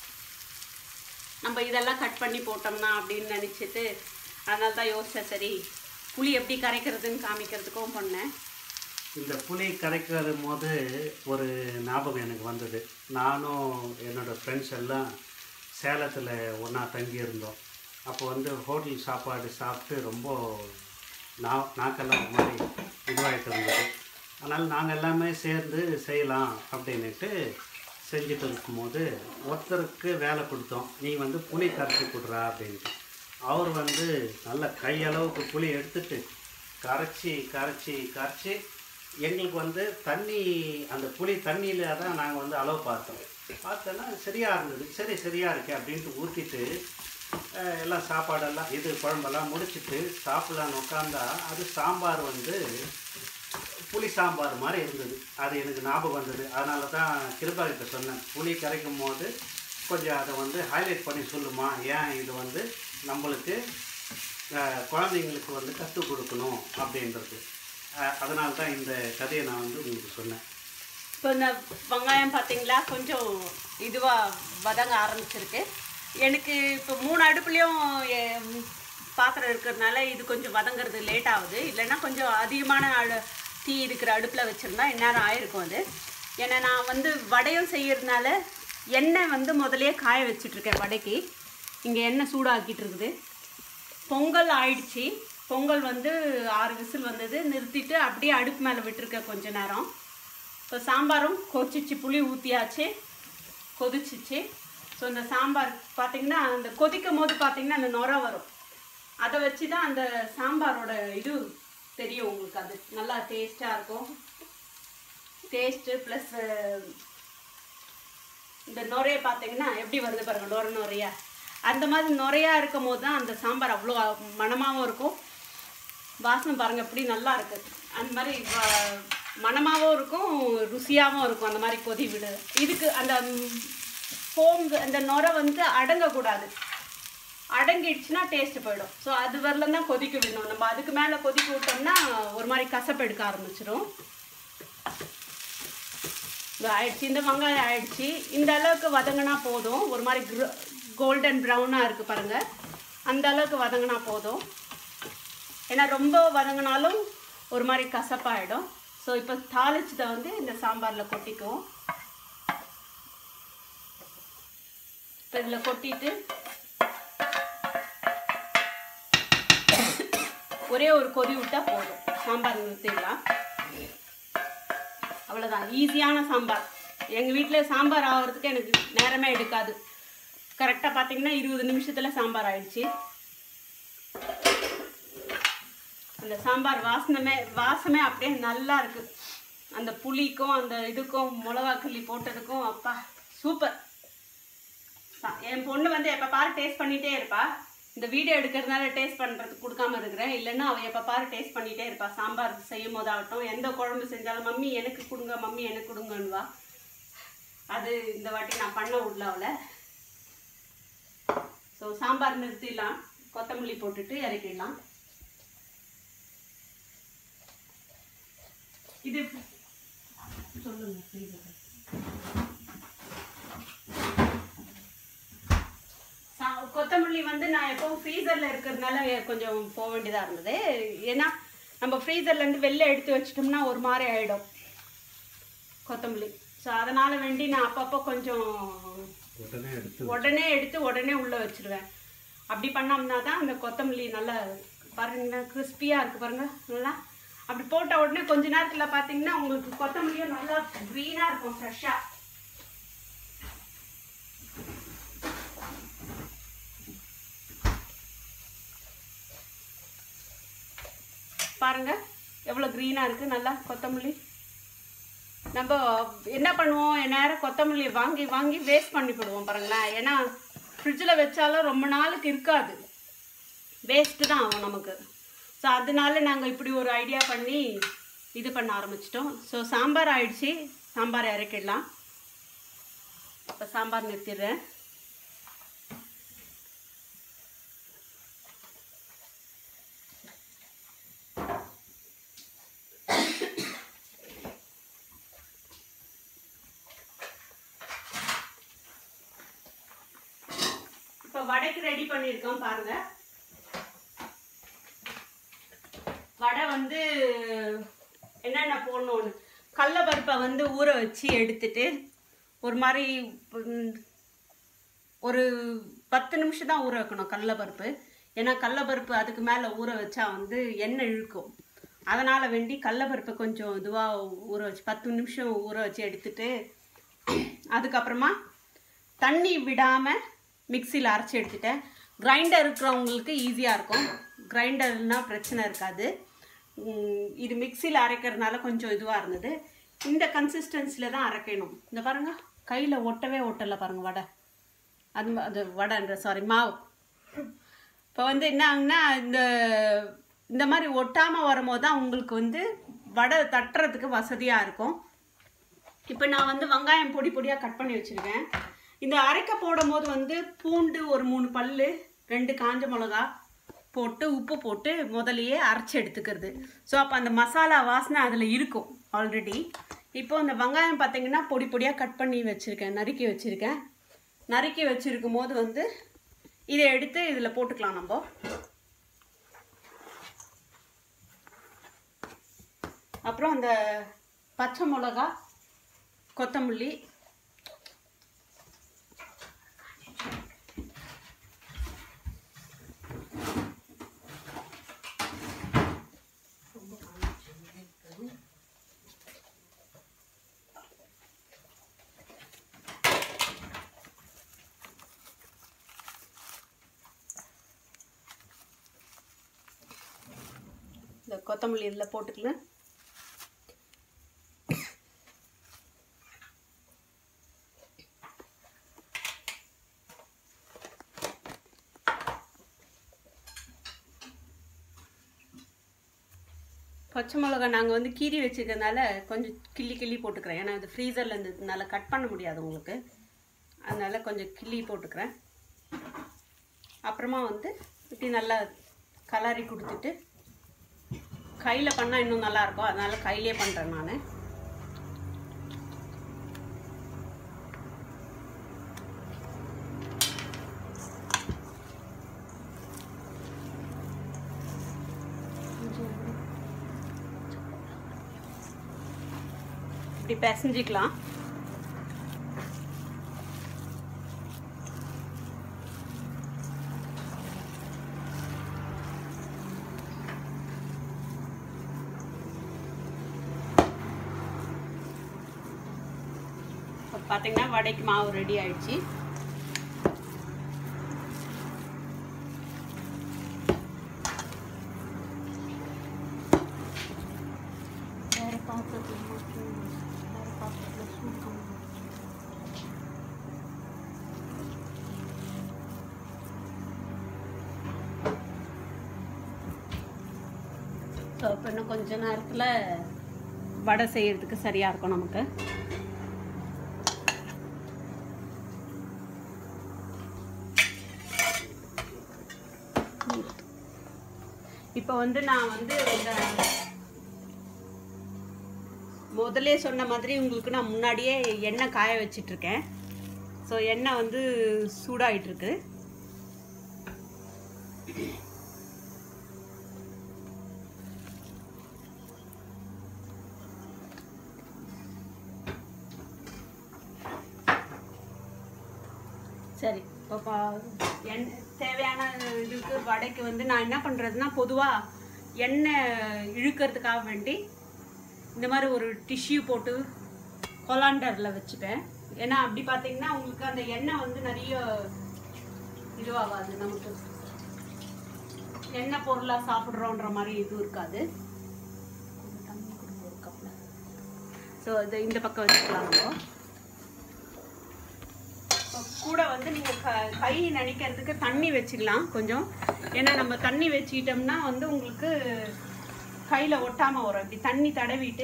நம்ம இதெல்லாம் கட் பண்ணி போட்டோம்னா அப்படின்னு நினச்சிட்டு அதனால தான் யோசிச்சேன் சரி புளி எப்படி கரைக்கிறதுன்னு காமிக்கிறதுக்கும் பண்ணேன் இந்த புளி கரைக்கிற போது ஒரு ஞாபகம் எனக்கு வந்தது நானும் என்னோட ஃப்ரெண்ட்ஸ் எல்லாம் சேலத்தில் ஒன்றா தங்கியிருந்தோம் அப்போ வந்து ஹோட்டல் சாப்பாடு சாப்பிட்டு ரொம்ப நா நாக்கெல்லாம் ஒரு மாதிரி இதுவாகிட்டு இருந்தது அதனால் நாங்கள் எல்லாமே சேர்ந்து செய்யலாம் அப்படின்னுட்டு செஞ்சுட்டு இருக்கும்போது ஒருத்தருக்கு வேலை கொடுத்தோம் நீ வந்து புளி கரைச்சி கொடுறா அப்படின்ட்டு அவர் வந்து நல்ல கையளவுக்கு புளி எடுத்துட்டு கரைச்சி கரைச்சி கரைச்சி எங்களுக்கு வந்து தண்ணி அந்த புளி தண்ணியில் தான் நாங்கள் வந்து அளவு பார்த்தோம் பார்த்தோன்னா சரியாக இருந்தது சரி சரியாக இருக்கே அப்படின்ட்டு ஊற்றிட்டு அஹ், எல்லாம் சாப்பாடெல்லாம் இது குழம்பெல்லாம் முடிச்சிட்டு சாப்பிடலான்னு உட்காந்தா அது சாம்பார் வந்து புளி சாம்பார் மாதிரி இருந்தது அது எனக்கு ஞாபகம் வந்தது அதனால தான் கிருபா கிட்ட சொன்னேன் புளி கரைக்கும் போது கொஞ்சம் அதை வந்து ஹைலைட் பண்ணி சொல்லுமா ஏன் இது வந்து நம்மளுக்கு அஹ், குழந்தைங்களுக்கு வந்து கற்றுக் கொடுக்கணும் அப்படின்றது அஹ், அதனால தான் இந்த கதையை நான் வந்து உங்களுக்கு சொன்னேன் இப்போ இந்த வெங்காயம் பார்த்தீங்களா கொஞ்சம் இதுவாக வதங்க ஆரம்பிச்சிருக்கு எனக்கு இப்போ மூணு அடுப்புலேயும் பாத்திரம் இருக்கிறதுனால இது கொஞ்சம் வதங்குறது லேட் ஆகுது இல்லைன்னா கொஞ்சம் அதிகமான அடு- தீ இருக்கிற அடுப்பில் வச்சுருந்தா இந்நேரம் ஆயிருக்கும் அது ஏன்னா நான் வந்து வடையும் செய்யறதுனால எண்ணெய் வந்து முதல்லயே காய வச்சிட்ருக்கேன் வடைக்கு இங்கே எண்ணெய் சூடாக்கிட்டு இருக்குது பொங்கல் ஆயிடுச்சு பொங்கல் வந்து ஆறு விசில் வந்தது நிறுத்திட்டு அப்படியே அடுப்பு மேலே விட்டுருக்கேன் கொஞ்ச நேரம் இப்போ சாம்பாரும் கொதிச்சிச்சு புளி ஊற்றியாச்சு கொதிச்சிச்சு ஸோ இந்த சாம்பார் பார்த்தீங்கன்னா அந்த கொதிக்கும் போது பார்த்தீங்கன்னா அந்த நுர வரும் அதை வச்சு தான் அந்த சாம்பாரோட இது தெரியும் உங்களுக்கு அது நல்லா டேஸ்ட்டாக இருக்கும் டேஸ்ட்டு ப்ளஸ் இந்த நுரைய பார்த்தீங்கன்னா எப்படி வருது பாருங்க நுர நுரையா அந்த மாதிரி நுரையா இருக்கும் போது தான் அந்த சாம்பார் அவ்வளோ மணமாகவும் இருக்கும் வாசனை பாருங்க எப்படி நல்லா இருக்கு அந்த மாதிரி வ- மணமாவும் இருக்கும் ருசியாகவும் இருக்கும் அந்த மாதிரி கொதி விடு இதுக்கு அந்த ஃபோம் அந்த நுரை வந்து அடங்கக்கூடாது அடங்கிடுச்சுன்னா டேஸ்ட் போயிடும் ஸோ அது வரலாம் தான் கொதிக்க விடணும் நம்ம அதுக்கு மேலே கொதிக்க விட்டோம்னா ஒரு மாதிரி கசப்பு எடுக்க ஆரம்பிச்சிடும் இது ஆயிடுச்சு இந்த வெங்காயம் ஆயிடுச்சு இந்த அளவுக்கு வதங்கினா போதும் ஒரு மாதிரி கோல்டன் ப்ரௌனாக இருக்குது பாருங்கள் அந்த அளவுக்கு வதங்கினா போதும் ஏன்னா ரொம்ப வதங்கினாலும் ஒரு மாதிரி கசப்பாயிடும் ஸோ இப்போ தாளிச்சதை வந்து இந்த சாம்பாரில் கொட்டிக்குவோம் இப்போ இதில் கொட்டிட்டு ஒரே ஒரு கொதி விட்டால் போதும் சாம்பார் நிறுத்திடலாம் அவ்வளோதான் ஈஸியான சாம்பார் எங்கள் வீட்டில் சாம்பார் ஆகிறதுக்கு எனக்கு நேரமே எடுக்காது கரெக்டாக பார்த்தீங்கன்னா இருபது நிமிஷத்தில் சாம்பார் ஆயிடுச்சு அந்த சாம்பார் வாசனமே வாசமே அப்படியே நல்லா இருக்கு அந்த புளிக்கும் அந்த இதுக்கும் மிளகா கிள்ளி போட்டதுக்கும் அப்பா சூப்பர் சா- என் பொண்ணு வந்து எப்போ பாரு டேஸ்ட் பண்ணிகிட்டே இருப்பா இந்த வீடியோ எடுக்கிறதுனால டேஸ்ட் பண்ணுறதுக்கு கொடுக்காம இருக்கிறேன் இல்லைன்னா அவள் எப்போ பாரு டேஸ்ட் பண்ணிகிட்டே இருப்பா சாம்பார் செய்யும் போதாகட்டும் எந்த குழம்பு செஞ்சாலும் மம்மி எனக்கு கொடுங்க மம்மி எனக்கு கொடுங்கன்னுவா அது இந்த வாட்டி நான் பண்ண விடல அவளை ஸோ சாம்பார் நிறுத்திடலாம் கொத்தமல்லி போட்டுட்டு இறக்கிடலாம் இது சொல்லுங்க please. சா- கொத்தமல்லி வந்து நான் எப்பவும் ஃப்ரீசரில் இருக்கிறதுனால கொஞ்சம் போக வேண்டியதாக இருந்தது ஏன்னா நம்ம ஃப்ரீசர்லேருந்து வெளில எடுத்து வச்சிட்டோம்னா ஒரு மாதிரி ஆகிடும் கொத்தமல்லி ஸோ அதனால் வேண்டி நான் அப்பப்போ கொஞ்சம் உடனே எடுத்து உடனே எடுத்து உடனே உள்ளே வச்சிருவேன் அப்படி பண்ணோம்னா தான் அந்த கொத்தமல்லி நல்லா பாருங்க கிறிஸ்பியாக இருக்குது பாருங்க நல்லா அப்படி போட்ட உடனே கொஞ்ச நேரத்தில் பார்த்தீங்கன்னா உங்களுக்கு கொத்தமல்லியும் நல்லா க்ரீனாக இருக்கும் ஃப்ரெஷ்ஷாக பாருங்க எவ்வளோ க்ரீனாக இருக்குது நல்லா கொத்தமல்லி நம்ம என்ன பண்ணுவோம் நேரம் கொத்தமல்லி வாங்கி வாங்கி வேஸ்ட் பண்ணிவிடுவோம் பாருங்களேன் ஏன்னா ஃப்ரிட்ஜில் வச்சாலும் ரொம்ப நாளுக்கு இருக்காது வேஸ்ட்டு தான் ஆகும் நமக்கு ஸோ அதனால நாங்கள் இப்படி ஒரு ஐடியா பண்ணி இது பண்ண ஆரம்பிச்சிட்டோம் ஸோ சாம்பார் ஆயிடுச்சு சாம்பார் இறக்கிடலாம் இப்போ சாம்பார் நிறுத்திடுறேன் இப்போ வடைக்கு ரெடி பண்ணியிருக்கோம் பாருங்க வடை வந்து என்னென்ன போடணும்னு கடலப்பருப்பை வந்து ஊற வச்சு எடுத்துட்டு ஒரு மாதிரி ம், ஒரு பத்து நிமிஷம் தான் ஊற வைக்கணும் கடலப்பருப்பு ஏன்னா கடலப்பருப்பு அதுக்கு மேலே ஊற வச்சா வந்து எண்ணெய் இழுக்கும் அதனால் வேண்டி கடலப்பருப்பை கொஞ்சம் இதுவாக ஊற வச்சு பத்து நிமிஷம் ஊற வச்சு எடுத்துட்டு அதுக்கப்புறமா தண்ணி விடாமல் மிக்சியில் அரைச்சி எடுத்துட்டேன் கிரைண்டர் இருக்கிறவங்களுக்கு ஈஸியாக இருக்கும் கிரைண்டர்னால் பிரச்சனை இருக்காது ம், இது மிக்சியில் அரைக்கிறதுனால கொஞ்சம் இதுவாக இருந்தது இந்த கன்சிஸ்டன்சியில் தான் அரைக்கணும் இந்த பாருங்க கையில் ஒட்டவே ஒட்டலை பாருங்க வடை அது ம- அது வடைன்ற சாரி மாவு இப்போ வந்து என்ன ஆகுனா இந்த இந்த மாதிரி ஒட்டாமல் வரும்போது தான் உங்களுக்கு வந்து வடை தட்டுறதுக்கு வசதியாக இருக்கும் இப்போ நான் வந்து வெங்காயம் பொடி பொடியாக கட் பண்ணி வச்சுருக்கேன் இந்த அரைக்க போடும் போது வந்து பூண்டு ஒரு மூணு பல்லு ரெண்டு காஞ்ச மிளகா போட்டு உப்பு போட்டு முதலையே அரைச்சி எடுத்துக்கிறது ஸோ அப்போ அந்த மசாலா வாசனை அதில் இருக்கும் ஆல்ரெடி இப்போ இந்த வெங்காயம் பார்த்தீங்கன்னா பொடி பொடியாக கட் பண்ணி வச்சுருக்கேன் நறுக்கி வச்சுருக்கேன் நறுக்கி வச்சுருக்கும் போது வந்து இதை எடுத்து இதில் போட்டுக்கலாம் நம்ம அப்புறம் அந்த பச்சை மிளகா கொத்தமல்லி இந்த கொத்தமல்லி இதில் போட்டுக்கலாம் பச்சை மிளகா நாங்கள் வந்து கீறி வச்சுக்கிறதுனால கொஞ்சம் கிள்ளி கிள்ளி போட்டுக்கிறேன் ஏன்னா இது ஃப்ரீசரில் இருந்ததுனால கட் பண்ண முடியாது உங்களுக்கு அதனால் கொஞ்சம் கிள்ளி போட்டுக்கிறேன் அப்புறமா வந்து இப்படி நல்லா கலரி கொடுத்துட்டு கையில் பண்ணால் இன்னும் நல்லாயிருக்கும் அதனால் கையிலே பண்ணுறேன் நான் இப்படி பிசைஞ்சிக்கலாம் இப்போ பார்த்தீங்கன்னா வடைக்கு மாவு ரெடி ஆயிடுச்சு வேறு பாத்திரத்தில் போட்டு வேறு பாத்திரத்தில் சூட் பண்ணணும் ஸோ இப்போ இன்னும் கொஞ்ச நேரத்தில் வடை செய்யறதுக்கு சரியாக இருக்கும் நமக்கு இப்போ வந்து நான் வந்து இந்த முதல்லே சொன்ன மாதிரி உங்களுக்கு நான் முன்னாடியே எண்ணெய் காய வச்சிட்டு இருக்கேன் ஸோ எண்ணெய் வந்து சூடாயிட்டு இருக்கு சரி இப்போ பா- எண் தேவையான இதுக்கு வடைக்கு வந்து நான் என்ன பண்ணுறதுன்னா பொதுவாக எண்ணெய் இழுக்கிறதுக்காக வேண்டி இந்த மாதிரி ஒரு டிஷ்யூ போட்டு கொலாண்டரில் வச்சுப்பேன் ஏன்னா அப்படி பார்த்தீங்கன்னா உங்களுக்கு அந்த எண்ணெய் வந்து நிறைய இதுவாகாது நமக்கு எண்ணெய் பொருளாக சாப்பிட்றோன்ற மாதிரி இது இருக்காது கொஞ்சம் தண்ணி கொடுங்க ஒரு கப்பில் ஸோ இது இந்த பக்கம் வச்சுக்கலாம் நம்ம இப்போ கூட வந்து நீங்கள் க கை நனைக்கிறதுக்கு தண்ணி வச்சுக்கலாம் கொஞ்சம் ஏன்னா நம்ம தண்ணி வச்சுக்கிட்டோம்னா வந்து உங்களுக்கு கையில் ஒட்டாமல் வரும் இப்படி தண்ணி தடவிட்டு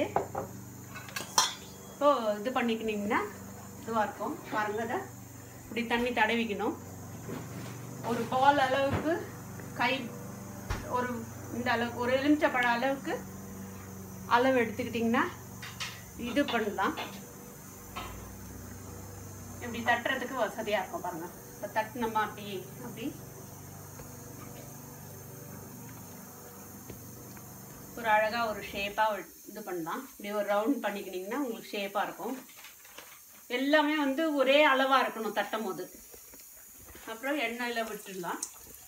இப்போ இது பண்ணிக்கினீங்கன்னா இதுவாக இருக்கும் பாருங்க அதை இப்படி தண்ணி தடவிக்கணும் ஒரு பால் அளவுக்கு கை ஒரு இந்த அளவுக்கு ஒரு எலுமிச்சப்பழம் அளவுக்கு அளவு எடுத்துக்கிட்டிங்கன்னா இது பண்ணலாம் இப்படி தட்டுறதுக்கு வசதியாக இருக்கும் பாருங்க இப்போ தட்டினோமா அப்படி அப்படி ஒரு அழகாக ஒரு ஷேப்பாக இது பண்ணலாம் இப்படி ஒரு ரவுண்ட் பண்ணிக்கினீங்கன்னா உங்களுக்கு ஷேப்பாக இருக்கும் எல்லாமே வந்து ஒரே அளவாக இருக்கணும் தட்டும் போது அப்புறம் எண்ணெயில் விட்டுடலாம்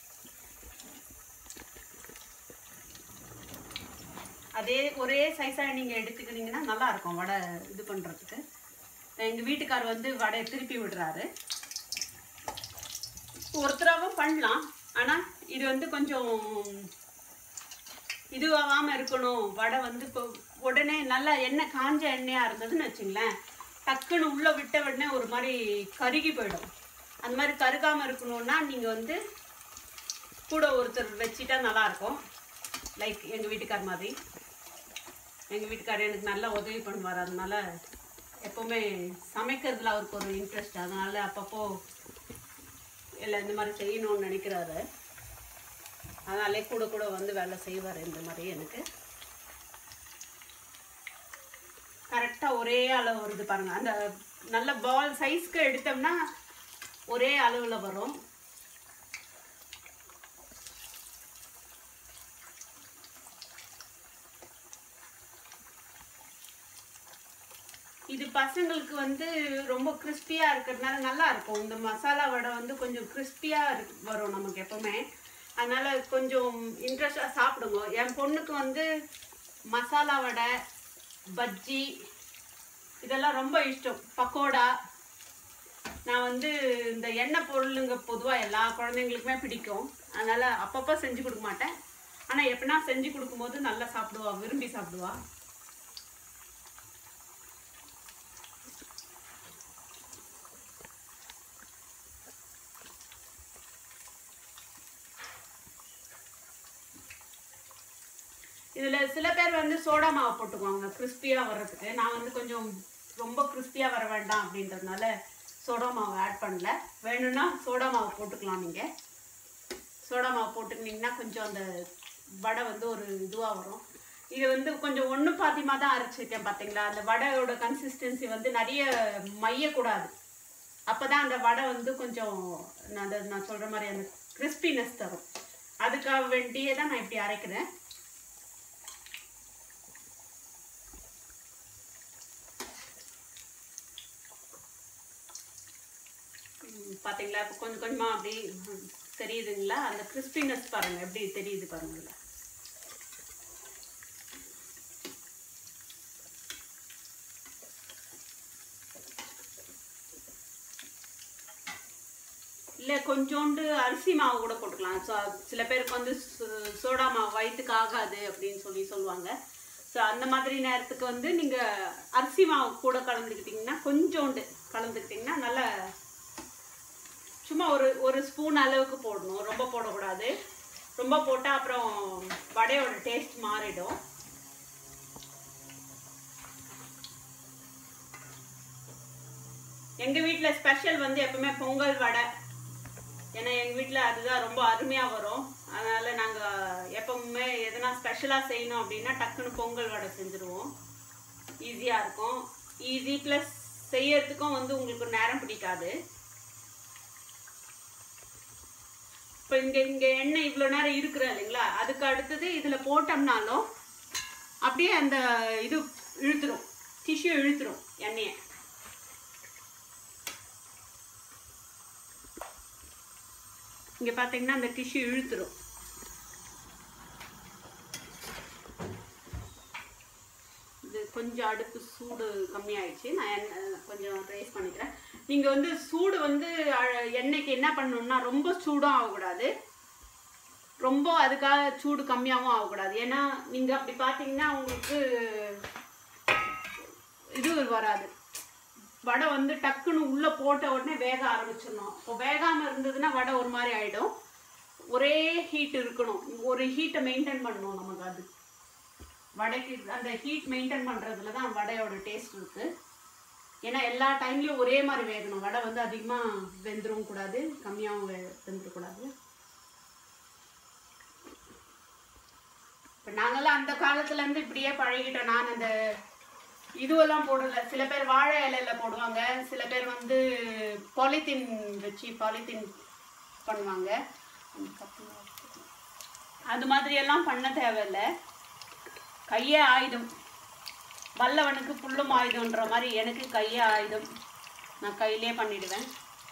அதே ஒரே சைஸாக நீங்கள் எடுத்துக்கினீங்கன்னா நல்லா இருக்கும் வடை இது பண்ணுறதுக்கு எங்கள் வீட்டுக்கார் வந்து வடையை திருப்பி விடுறாரு ஒருத்தராகவும் பண்ணலாம் ஆனால் இது வந்து கொஞ்சம் இது ஆகாம இருக்கணும் வடை வந்து இப்போ உடனே நல்லா எண்ணெய் காஞ்ச எண்ணெயா இருந்ததுன்னு வச்சுங்களேன் டக்குன்னு உள்ள விட்ட உடனே ஒரு மாதிரி கருகி போயிடும் அந்த மாதிரி கருகாம இருக்கணும்னா நீங்க வந்து கூட ஒருத்தர் வச்சிட்டா நல்லா இருக்கும் லைக் எங்க வீட்டுக்கார் மாதிரி எங்க வீட்டுக்காரர் எனக்கு நல்லா உதவி பண்ணுவார் அதனால எப்பவுமே சமைக்கிறதுல அவருக்கு ஒரு இன்ட்ரெஸ்ட் அதனால அப்பப்போ இல்லை இந்த மாதிரி செய்யணும்னு நினைக்கிறாரு அதனாலே கூட கூட வந்து வேலை செய்வார் இந்த மாதிரி எனக்கு கரெக்டாக ஒரே அளவு வருது பாருங்க அந்த நல்ல பால் சைஸ்க்கு எடுத்தோம்னா ஒரே அளவில் வரும் இது பசங்களுக்கு வந்து ரொம்ப கிறிஸ்பியாக இருக்கிறதுனால நல்லா இருக்கும் இந்த மசாலா வடை வந்து கொஞ்சம் கிறிஸ்பியாக வரும் நமக்கு எப்பவுமே அதனால கொஞ்சம் இன்ட்ரெஸ்டாக சாப்பிடுங்க என் பொண்ணுக்கு வந்து மசாலா வடை பஜ்ஜி இதெல்லாம் ரொம்ப இஷ்டம் பக்கோடா நான் வந்து இந்த எண்ணெய் பொருளுங்க பொதுவாக எல்லா குழந்தைங்களுக்குமே பிடிக்கும் அதனால அப்பப்போ செஞ்சு கொடுக்க மாட்டேன் ஆனால் எப்படின்னா செஞ்சு கொடுக்கும்போது நல்லா சாப்பிடுவா விரும்பி சாப்பிடுவா இதில் சில பேர் வந்து சோடா மாவு போட்டுக்குவாங்க கிறிஸ்பியாக வர்றதுக்கு நான் வந்து கொஞ்சம் ரொம்ப கிறிஸ்பியாக வர வேண்டாம் அப்படின்றதுனால சோடா மாவு ஆட் பண்ணல வேணும்னா சோடா மாவு போட்டுக்கலாம் நீங்கள் சோடா மாவு போட்டுக்கிட்டிங்கன்னா கொஞ்சம் அந்த வடை வந்து ஒரு இதுவாக வரும் இது வந்து கொஞ்சம் ஒன்று பாத்தியமாக தான் அரைச்சிருக்கேன் பார்த்தீங்களா அந்த வடையோட கன்சிஸ்டன்சி வந்து நிறைய மையக்கூடாது அப்போ தான் அந்த வடை வந்து கொஞ்சம் நான் அந்த நான் சொல்கிற மாதிரி அந்த கிறிஸ்பினஸ் தரும் அதுக்காக வேண்டியே தான் நான் இப்படி அரைக்கிறேன் ம், பாத்தீங்களா இப்போ கொஞ்சம் கொஞ்சமாக அப்படி ம், தெரியுதுங்களா அந்த கிறிஸ்பினஸ் பாருங்க எப்படி தெரியுது பாருங்களா இல்லை கொஞ்சோண்டு அரிசி மாவு கூட போட்டுக்கலாம் ஸோ சில பேருக்கு வந்து சோ- சோடா மாவு வயிற்றுக்கு ஆகாது அப்படின்னு சொல்லி சொல்லுவாங்க ஸோ அந்த மாதிரி நேரத்துக்கு வந்து நீங்கள் அரிசி மாவு கூட கலந்துக்கிட்டிங்கன்னா கொஞ்சோண்டு கலந்துக்கிட்டிங்கன்னா நல்ல சும்மா ஒரு ஒரு ஸ்பூன் அளவுக்கு போடணும் ரொம்ப போடக்கூடாது ரொம்ப போட்டால் அப்புறம் வடையோட டேஸ்ட் மாறிடும் எங்கள் வீட்டில் ஸ்பெஷல் வந்து எப்பவுமே பொங்கல் வடை ஏன்னா எங்கள் வீட்டில் அதுதான் ரொம்ப அருமையாக வரும் அதனால் நாங்கள் எப்பவுமே எதனா ஸ்பெஷலாக செய்யணும் அப்படின்னா டக்குன்னு பொங்கல் வடை செஞ்சுருவோம் ஈஸியாக இருக்கும் ஈஸி ப்ளஸ் செய்யறதுக்கும் வந்து உங்களுக்கு நேரம் பிடிக்காது இப்போ இங்கே இங்கே எண்ணெய் இவ்வளோ நேரம் இருக்கிற இல்லைங்களா அதுக்கு அடுத்தது இதில் போட்டோம்னாலும் அப்படியே அந்த இது இழுத்துரும் டிஷ்யூ இழுத்துரும் எண்ணெயை இங்கே பார்த்தீங்கன்னா அந்த டிஷ்யூ இழுத்துரும் இது கொஞ்சம் அடுப்பு சூடு கம்மியாயிடுச்சு நான் எண்ணெய் கொஞ்சம் ரைஸ் பண்ணிக்கிறேன் நீங்கள் வந்து சூடு வந்து அஹ், எண்ணெய்க்கு என்ன பண்ணணும்னா ரொம்ப சூடும் ஆகக்கூடாது ரொம்ப அதுக்காக சூடு கம்மியாகவும் ஆகக்கூடாது ஏன்னா நீங்கள் அப்படி பார்த்தீங்கன்னா உங்களுக்கு இது வராது வடை வந்து டக்குன்னு உள்ளே போட்ட உடனே வேக ஆரம்பிச்சிடணும் இப்போ வேகாமல் இருந்ததுன்னா வடை ஒரு மாதிரி ஆகிடும் ஒரே ஹீட் இருக்கணும் ஒரு ஹீட்டை மெயின்டைன் பண்ணணும் நமக்கு அது வடைக்கு அந்த ஹீட் மெயின்டைன் பண்ணுறதுல தான் வடையோட டேஸ்ட் இருக்குது ஏன்னா எல்லா டைம்லேயும் ஒரே மாதிரி வேகணும் வடை வந்து அதிகமாக வெந்துடவும் கூடாது கம்மியாகவும் வெ வெந்துடக்கூடாது இப்போ நாங்கெல்லாம் அந்த காலத்துலேருந்து இப்படியே பழகிட்டோம் நான் அந்த இதுவெல்லாம் போடல சில பேர் வாழை இலையில போடுவாங்க சில பேர் வந்து பாலித்தீன் வச்சு பாலித்தீன் பண்ணுவாங்க அது மாதிரி எல்லாம் பண்ண தேவையில்லை கையே ஆயுதம் வல்லவனுக்கு புல்லும் ஆயுதம்ன்ற மாதிரி எனக்கு கையே ஆயுதம் நான் கையிலே பண்ணிடுவேன்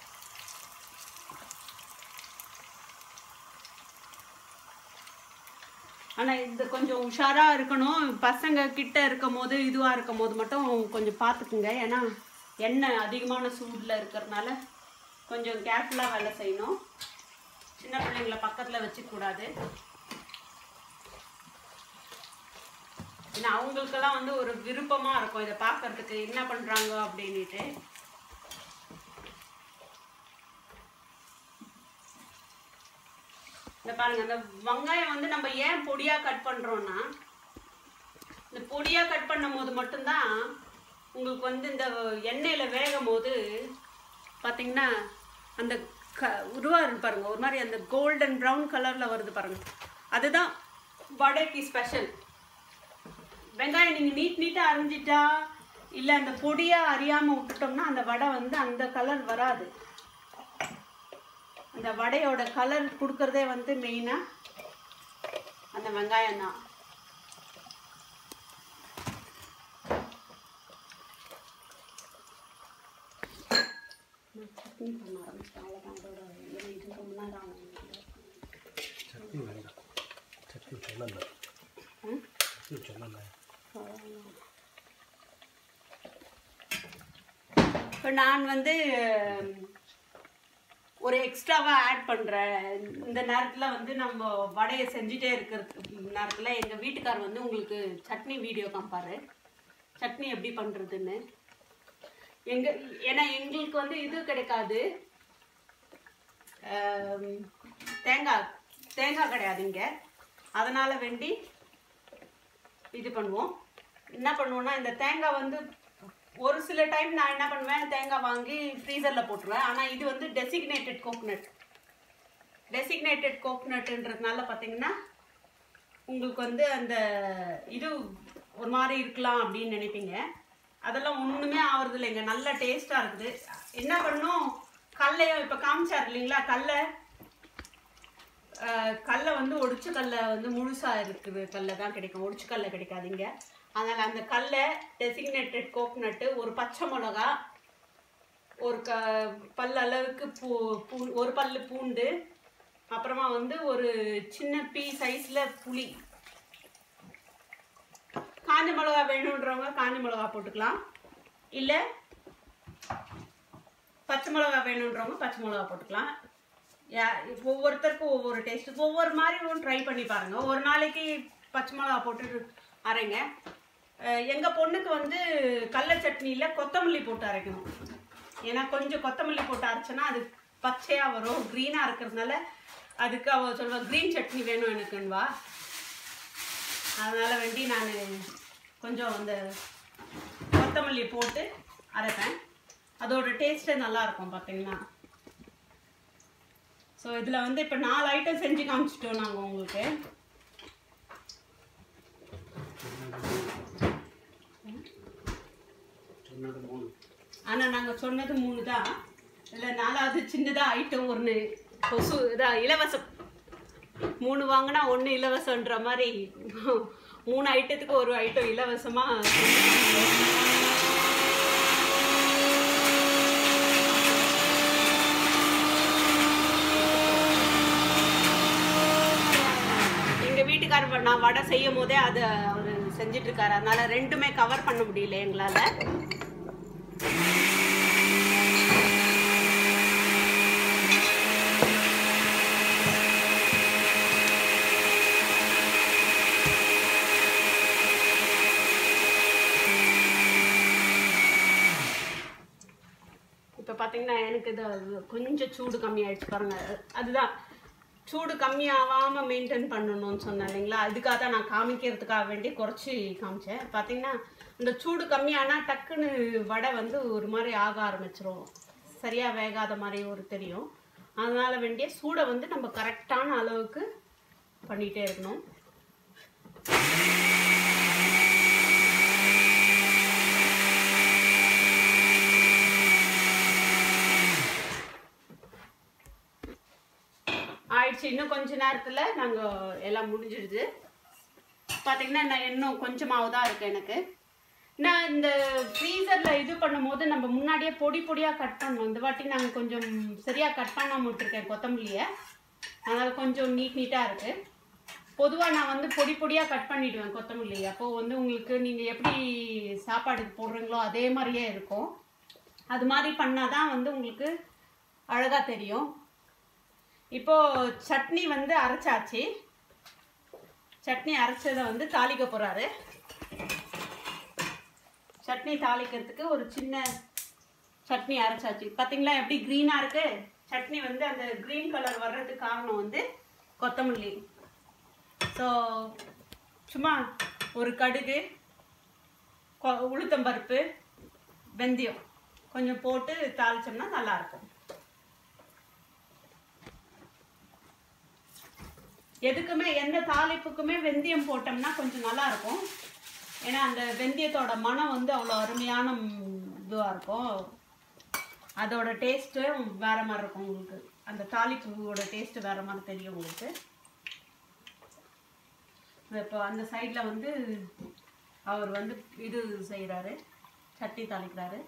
ஆனால் இது கொஞ்சம் உஷாராக இருக்கணும் பசங்க கிட்ட இருக்கும் போது இதுவாக இருக்கும் போது மட்டும் கொஞ்சம் பார்த்துக்குங்க ஏன்னா எண்ணெய் அதிகமான சூடில் இருக்கிறதுனால கொஞ்சம் கேர்ஃபுல்லாக வேலை செய்யணும் சின்ன பிள்ளைங்கள பக்கத்தில் வச்சுக்கூடாது ஏன்னா அவங்களுக்கெல்லாம் வந்து ஒரு விருப்பமா இருக்கும் இதை பார்க்கறதுக்கு என்ன பண்றாங்க அப்படின்னுட்டு இந்த பாருங்க இந்த வெங்காயம் வந்து நம்ம ஏன் பொடியா கட் பண்றோம்னா இந்த பொடியா கட் பண்ணும் போது மட்டும்தான் உங்களுக்கு வந்து இந்த எண்ணெயில வேகும் போது பாத்தீங்கன்னா அந்த க உருவா இருக்கு பாருங்க ஒரு மாதிரி அந்த கோல்டன் ப்ரௌன் கலர்ல வருது பாருங்க அதுதான் வடைக்கு ஸ்பெஷல் வெங்காயம் நீங்க நீட் நீட்டா அரிஞ்சிட்டா இல்ல அந்த பொடியா அறியாம விட்டுட்டோம்னா அந்த வடை வந்து அந்த கலர் வராது அந்த வடையோட கலர் கொடுக்கறதே வந்து மெயினா அந்த வெங்காயம் தான் சட்னி பண்ண ஆரம்பிச்சிட்டேன் அவ்வளோதான் அதோட இது ரொம்ப நேரம் ஆகும். சட்னி வேண்டாம் சட்னி சொன்னல ம்? சட்னி சொன்னல இப்போ நான் வந்து ஒரு எக்ஸ்ட்ராவாக ஆட் பண்ணுறேன் இந்த நேரத்தில் வந்து நம்ம வடையை செஞ்சுட்டே இருக்கிற நேரத்தில் எங்கள் வீட்டுக்கார் வந்து உங்களுக்கு சட்னி வீடியோ காமிப்பாரு சட்னி எப்படி பண்ணுறதுன்னு எங்க ஏன்னா எங்களுக்கு வந்து இது கிடைக்காது ஆம், தேங்காய் தேங்காய் கிடையாது இங்கே அதனால் வேண்டி இது பண்ணுவோம் என்ன பண்ணுவோம்னா இந்த தேங்காய் வந்து ஒரு சில டைம் நான் என்ன பண்ணுவேன் தேங்காய் வாங்கி ஃப்ரீசரில் போட்டுருவேன் ஆனால் இது வந்து டெசிக்னேட்டட் கோகனட் டெசிக்னேட்டட் கோகனட்ன்றதுனால பார்த்தீங்கன்னா உங்களுக்கு வந்து அந்த இது ஒரு மாதிரி இருக்கலாம் அப்படின்னு நினைப்பீங்க அதெல்லாம் ஒன்றுமே ஆகுறது இல்லைங்க நல்ல டேஸ்ட்டாக இருக்குது என்ன பண்ணணும் கடலையும் இப்போ காமிச்சார் இல்லைங்களா கடலை அஹ் கடலை வந்து ஒடிச்ச கடலை வந்து முழுசா இருக்குது கடலை தான் கிடைக்கும் ஒடிச்ச கடலை கிடைக்காதுங்க அதனால அந்த கடலை டெசிக்னேட்டட் கோகனட்டு ஒரு பச்சை மிளகா ஒரு க பல் அளவுக்கு பூ பூ ஒரு பல்லு பூண்டு அப்புறமா வந்து ஒரு சின்ன பீ சைஸ்ல புளி காஞ்ச மிளகா வேணுன்றவங்க காஞ்ச மிளகா போட்டுக்கலாம் இல்லை பச்சை மிளகா வேணுன்றவங்க பச்சை மிளகா போட்டுக்கலாம் யா ஒவ்வொருத்தருக்கும் ஒவ்வொரு டேஸ்ட் ஒவ்வொரு மாதிரி ட்ரை பண்ணி பாருங்க ஒரு நாளைக்கு பச்சை மிளகா போட்டு அரைங்க அஹ் எங்க பொண்ணுக்கு வந்து கடல சட்னியில கொத்தமல்லி போட்டு அரைக்கணும் ஏன்னா கொஞ்சம் கொத்தமல்லி போட்டு அரைச்சனா அது பச்சையா வரும் க்ரீனா இருக்கிறதுனால அதுக்கு அவ சொல்வா க்ரீன் சட்னி வேணும் எனக்குன்னுவா அதனால வேண்டி நான் கொஞ்சம் அந்த கொத்தமல்லி போட்டு அரைப்பேன் அதோட டேஸ்ட்டே நல்லா இருக்கும் பார்த்தீங்கன்னா ஸோ இதில் வந்து இப்போ நாலு ஐட்டம் செஞ்சு காமிச்சிட்டோம் நாங்கள் உங்களுக்கு சொன்னது மூணு ஆனால் நாங்கள் சொன்னது மூணு தான் இல்லை நாலாவது சின்னதாக ஐட்டம் ஒன்று கொசு இதான் இலவசம் மூணு வாங்கினா ஒன்று இலவசன்ற மாதிரி மூணு ஐட்டத்துக்கு ஒரு ஐட்டம் இலவசமாக எங்கள் வீட்டுக்காரர் நான் வடை செய்யும் போதே அதை அவர் செஞ்சுட்டு இருக்காரு அதனால ரெண்டுமே கவர் பண்ண முடியல எங்களால் இப்போ பார்த்தீங்கன்னா எனக்கு இது கொஞ்சம் சூடு கம்மியாயிடுச்சு பாருங்க அதுதான் சூடு கம்மியாகாமல் மெயின்டைன் பண்ணணும்னு சொன்னேன் இல்லைங்களா அதுக்காக தான் நான் காமிக்கிறதுக்காக வேண்டி குறைச்சி காமிச்சேன் பார்த்தீங்கன்னா இந்த சூடு கம்மியானா டக்குன்னு வடை வந்து ஒரு மாதிரி ஆக ஆரம்பிச்சிரும் சரியாக வேகாத மாதிரி ஒரு தெரியும் அதனால வேண்டிய சூடை வந்து நம்ம கரெக்டான அளவுக்கு பண்ணிகிட்டே இருக்கணும் ஆயிடுச்சு இன்னும் கொஞ்ச நேரத்தில் நாங்கள் எல்லாம் முடிஞ்சிடுது பார்த்தீங்கன்னா நான் இன்னும் கொஞ்சமாவது தான் இருக்கு எனக்கு நான் இந்த ஃப்ரீசரில் இது பண்ணும்போது நம்ம முன்னாடியே பொடி பொடியாக கட் பண்ணோம் இந்த வாட்டி நாங்கள் கொஞ்சம் சரியாக கட் பண்ணாமல் விட்டுருக்கேன் கொத்தமல்லியை அதனால் கொஞ்சம் நீட் நீட்டாக இருக்குது பொதுவாக நான் வந்து பொடி பொடியாக கட் பண்ணிடுவேன் கொத்தமல்லி அப்போது வந்து உங்களுக்கு நீங்கள் எப்படி சாப்பாடுக்கு போடுறீங்களோ அதே மாதிரியே இருக்கும் அது மாதிரி பண்ணால் தான் வந்து உங்களுக்கு அழகாக தெரியும் இப்போ சட்னி வந்து அரைச்சாச்சு சட்னி அரைச்சதை வந்து தாளிக்க போறாரு சட்னி தாளிக்கிறதுக்கு ஒரு சின்ன சட்னி அரைச்சாச்சு பார்த்தீங்களா எப்படி க்ரீனாக இருக்கு சட்னி வந்து அந்த க்ரீன் கலர் வர்றதுக்கு காரணம் வந்து கொத்தமல்லி ஸோ சும்மா ஒரு கடுகு கொ- உளுத்தம்பருப்பு வெந்தயம் கொஞ்சம் போட்டு தாளிச்சோம்னா நல்லாயிருக்கும் எதுக்குமே எந்த தாளிப்புக்குமே வெந்தயம் போட்டோம்னா கொஞ்சம் நல்லா இருக்கும் ஏன்னா அந்த வெந்தயத்தோட மனம் வந்து அவ்வளோ அருமையான இதுவாக இருக்கும் அதோட டேஸ்ட்டும் வேற மாதிரி இருக்கும் உங்களுக்கு அந்த தாளிப்பூவோட டேஸ்ட் வேற மாதிரி தெரியும் உங்களுக்கு இப்போ அந்த சைடில் வந்து அவர் வந்து இது செய்கிறாரு சட்னி தாளிக்கிறாரு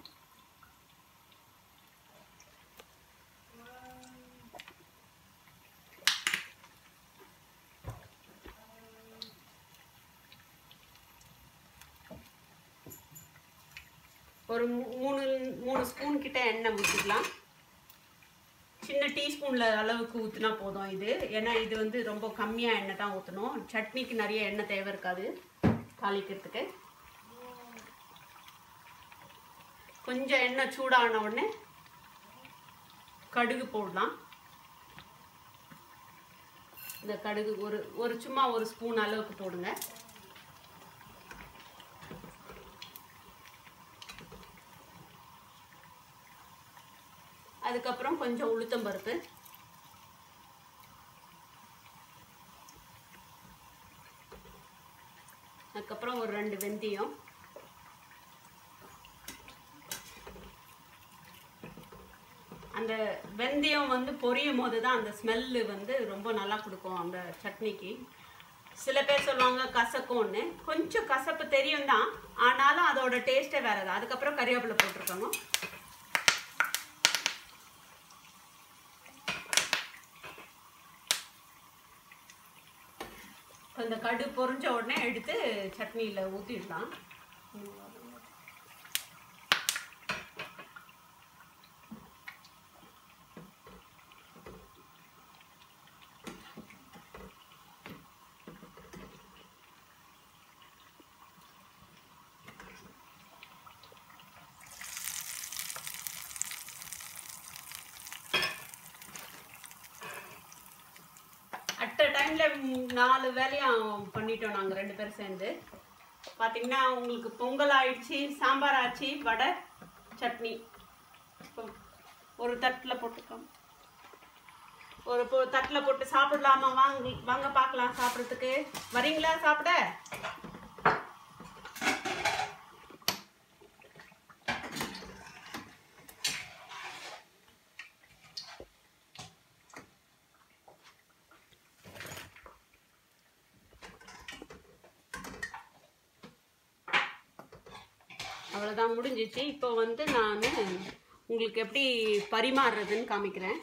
ஒரு மூ- மூணு மூணு ஸ்பூன் கிட்ட எண்ணெய் ஊற்றிக்கலாம் சின்ன டீஸ்பூனில் அளவுக்கு ஊற்றினா போதும் இது ஏன்னா இது வந்து ரொம்ப கம்மியாக எண்ணெய் தான் ஊற்றணும் சட்னிக்கு நிறைய எண்ணெய் தேவை இருக்காது தாளிக்கிறதுக்கு கொஞ்சம் எண்ணெய் சூடான உடனே கடுகு போடலாம் இந்த கடுகு ஒரு ஒரு சும்மா ஒரு ஸ்பூன் அளவுக்கு போடுங்க அதுக்கப்புறம் கொஞ்சம் உளுத்தம் பருப்பு அதுக்கப்புறம் ஒரு ரெண்டு வெந்தயம் அந்த வெந்தயம் வந்து பொரியும் போது தான் அந்த ஸ்மெல்லு வந்து ரொம்ப நல்லா கொடுக்கும் அந்த சட்னிக்கு சில பேர் சொல்லுவாங்க கசக்கும்னு கொஞ்சம் கசப்பு தெரியும் தான் ஆனாலும் அதோட டேஸ்ட்டே வேறு தான் அதுக்கப்புறம் கறிவேப்பிலை போட்டிருக்காங்க அந்த கடு பொரிஞ்ச உடனே எடுத்து சட்னியில் ஊற்றிடலாம் அட் அ டைமில் நாலு வேலையும் பண்ணிட்டோம் நாங்கள் ரெண்டு பேரும் சேர்ந்து பார்த்தீங்கன்னா உங்களுக்கு பொங்கல் ஆயிடுச்சு சாம்பார் ஆச்சு வடை சட்னி இப்போ ஒரு தட்டில் போட்டுக்கோம் ஒரு பொ தட்டில் போட்டு சாப்பிடலாமா வாங்க வாங்க பார்க்கலாம் சாப்பிட்றதுக்கு வரீங்களா சாப்பிட அவ்வளோதான் முடிஞ்சிச்சு இப்போ வந்து நான் உங்களுக்கு எப்படி பரிமாறுறதுன்னு காமிக்கிறேன்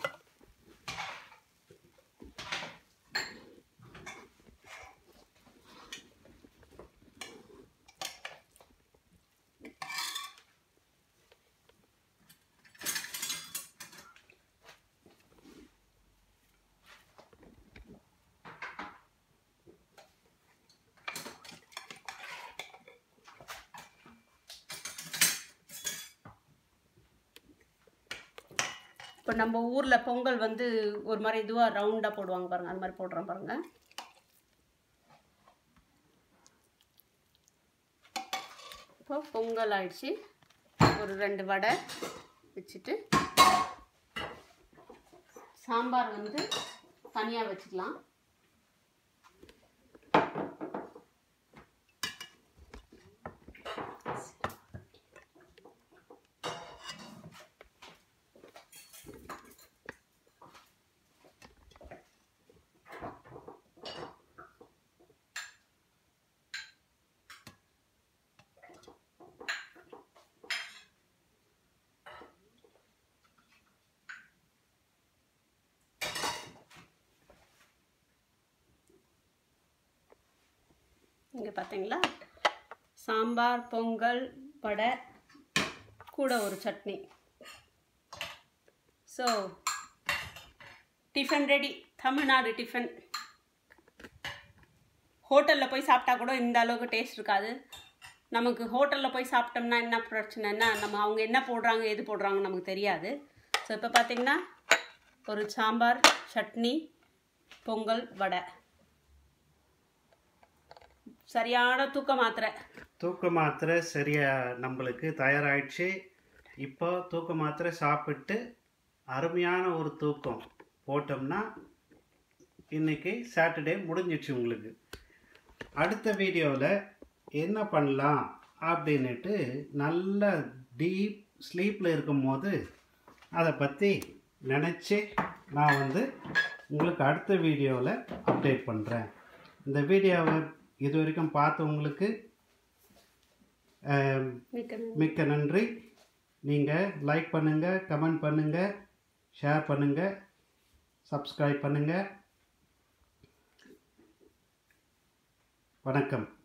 இப்போ நம்ம ஊரில் பொங்கல் வந்து ஒரு மாதிரி இதுவாக ரவுண்டாக போடுவாங்க பாருங்கள் அது மாதிரி போடுறோம் பாருங்கள் இப்போ பொங்கல் ஆயிடுச்சு ஒரு ரெண்டு வடை வச்சுட்டு சாம்பார் வந்து தனியாக வச்சுக்கலாம் இங்கே பார்த்தீங்களா சாம்பார் பொங்கல் வடை கூட ஒரு chutney so tiffin ready Tamil Nadu tiffin ஹோட்டலில் போய் சாப்பிட்டா கூட இந்த அளவுக்கு டேஸ்ட் இருக்காது நமக்கு ஹோட்டலில் போய் சாப்பிட்டோம்னா என்ன பிரச்சனைன்னா நம்ம அவங்க என்ன போடுறாங்க எது போடுறாங்கன்னு நமக்கு தெரியாது ஸோ இப்போ பார்த்தீங்கன்னா ஒரு சாம்பார் சட்னி பொங்கல் வடை சரியான தூக்க மாத்திரை தூக்க மாத்திரை சரியா நம்மளுக்கு தயாராகிடுச்சு இப்போ தூக்க மாத்திரை சாப்பிட்டு அருமையான ஒரு தூக்கம் போட்டோம்னா இன்னைக்கு சாட்டர்டே முடிஞ்சிடுச்சு உங்களுக்கு அடுத்த வீடியோவில் என்ன பண்ணலாம் அப்படின்னுட்டு நல்ல டீப் ஸ்லீப்பில் இருக்கும்போது அதை பற்றி நினச்சி நான் வந்து உங்களுக்கு அடுத்த வீடியோவில் அப்டேட் பண்ணுறேன் இந்த வீடியோவை இது வரைக்கும் பார்த்தவங்களுக்கு ஆம், மிக்க நன்றி. மிக்க நன்றி நீங்கள் லைக் பண்ணுங்கள் கமெண்ட் பண்ணுங்கள் ஷேர் பண்ணுங்கள் சப்ஸ்கிரைப் பண்ணுங்கள் வணக்கம்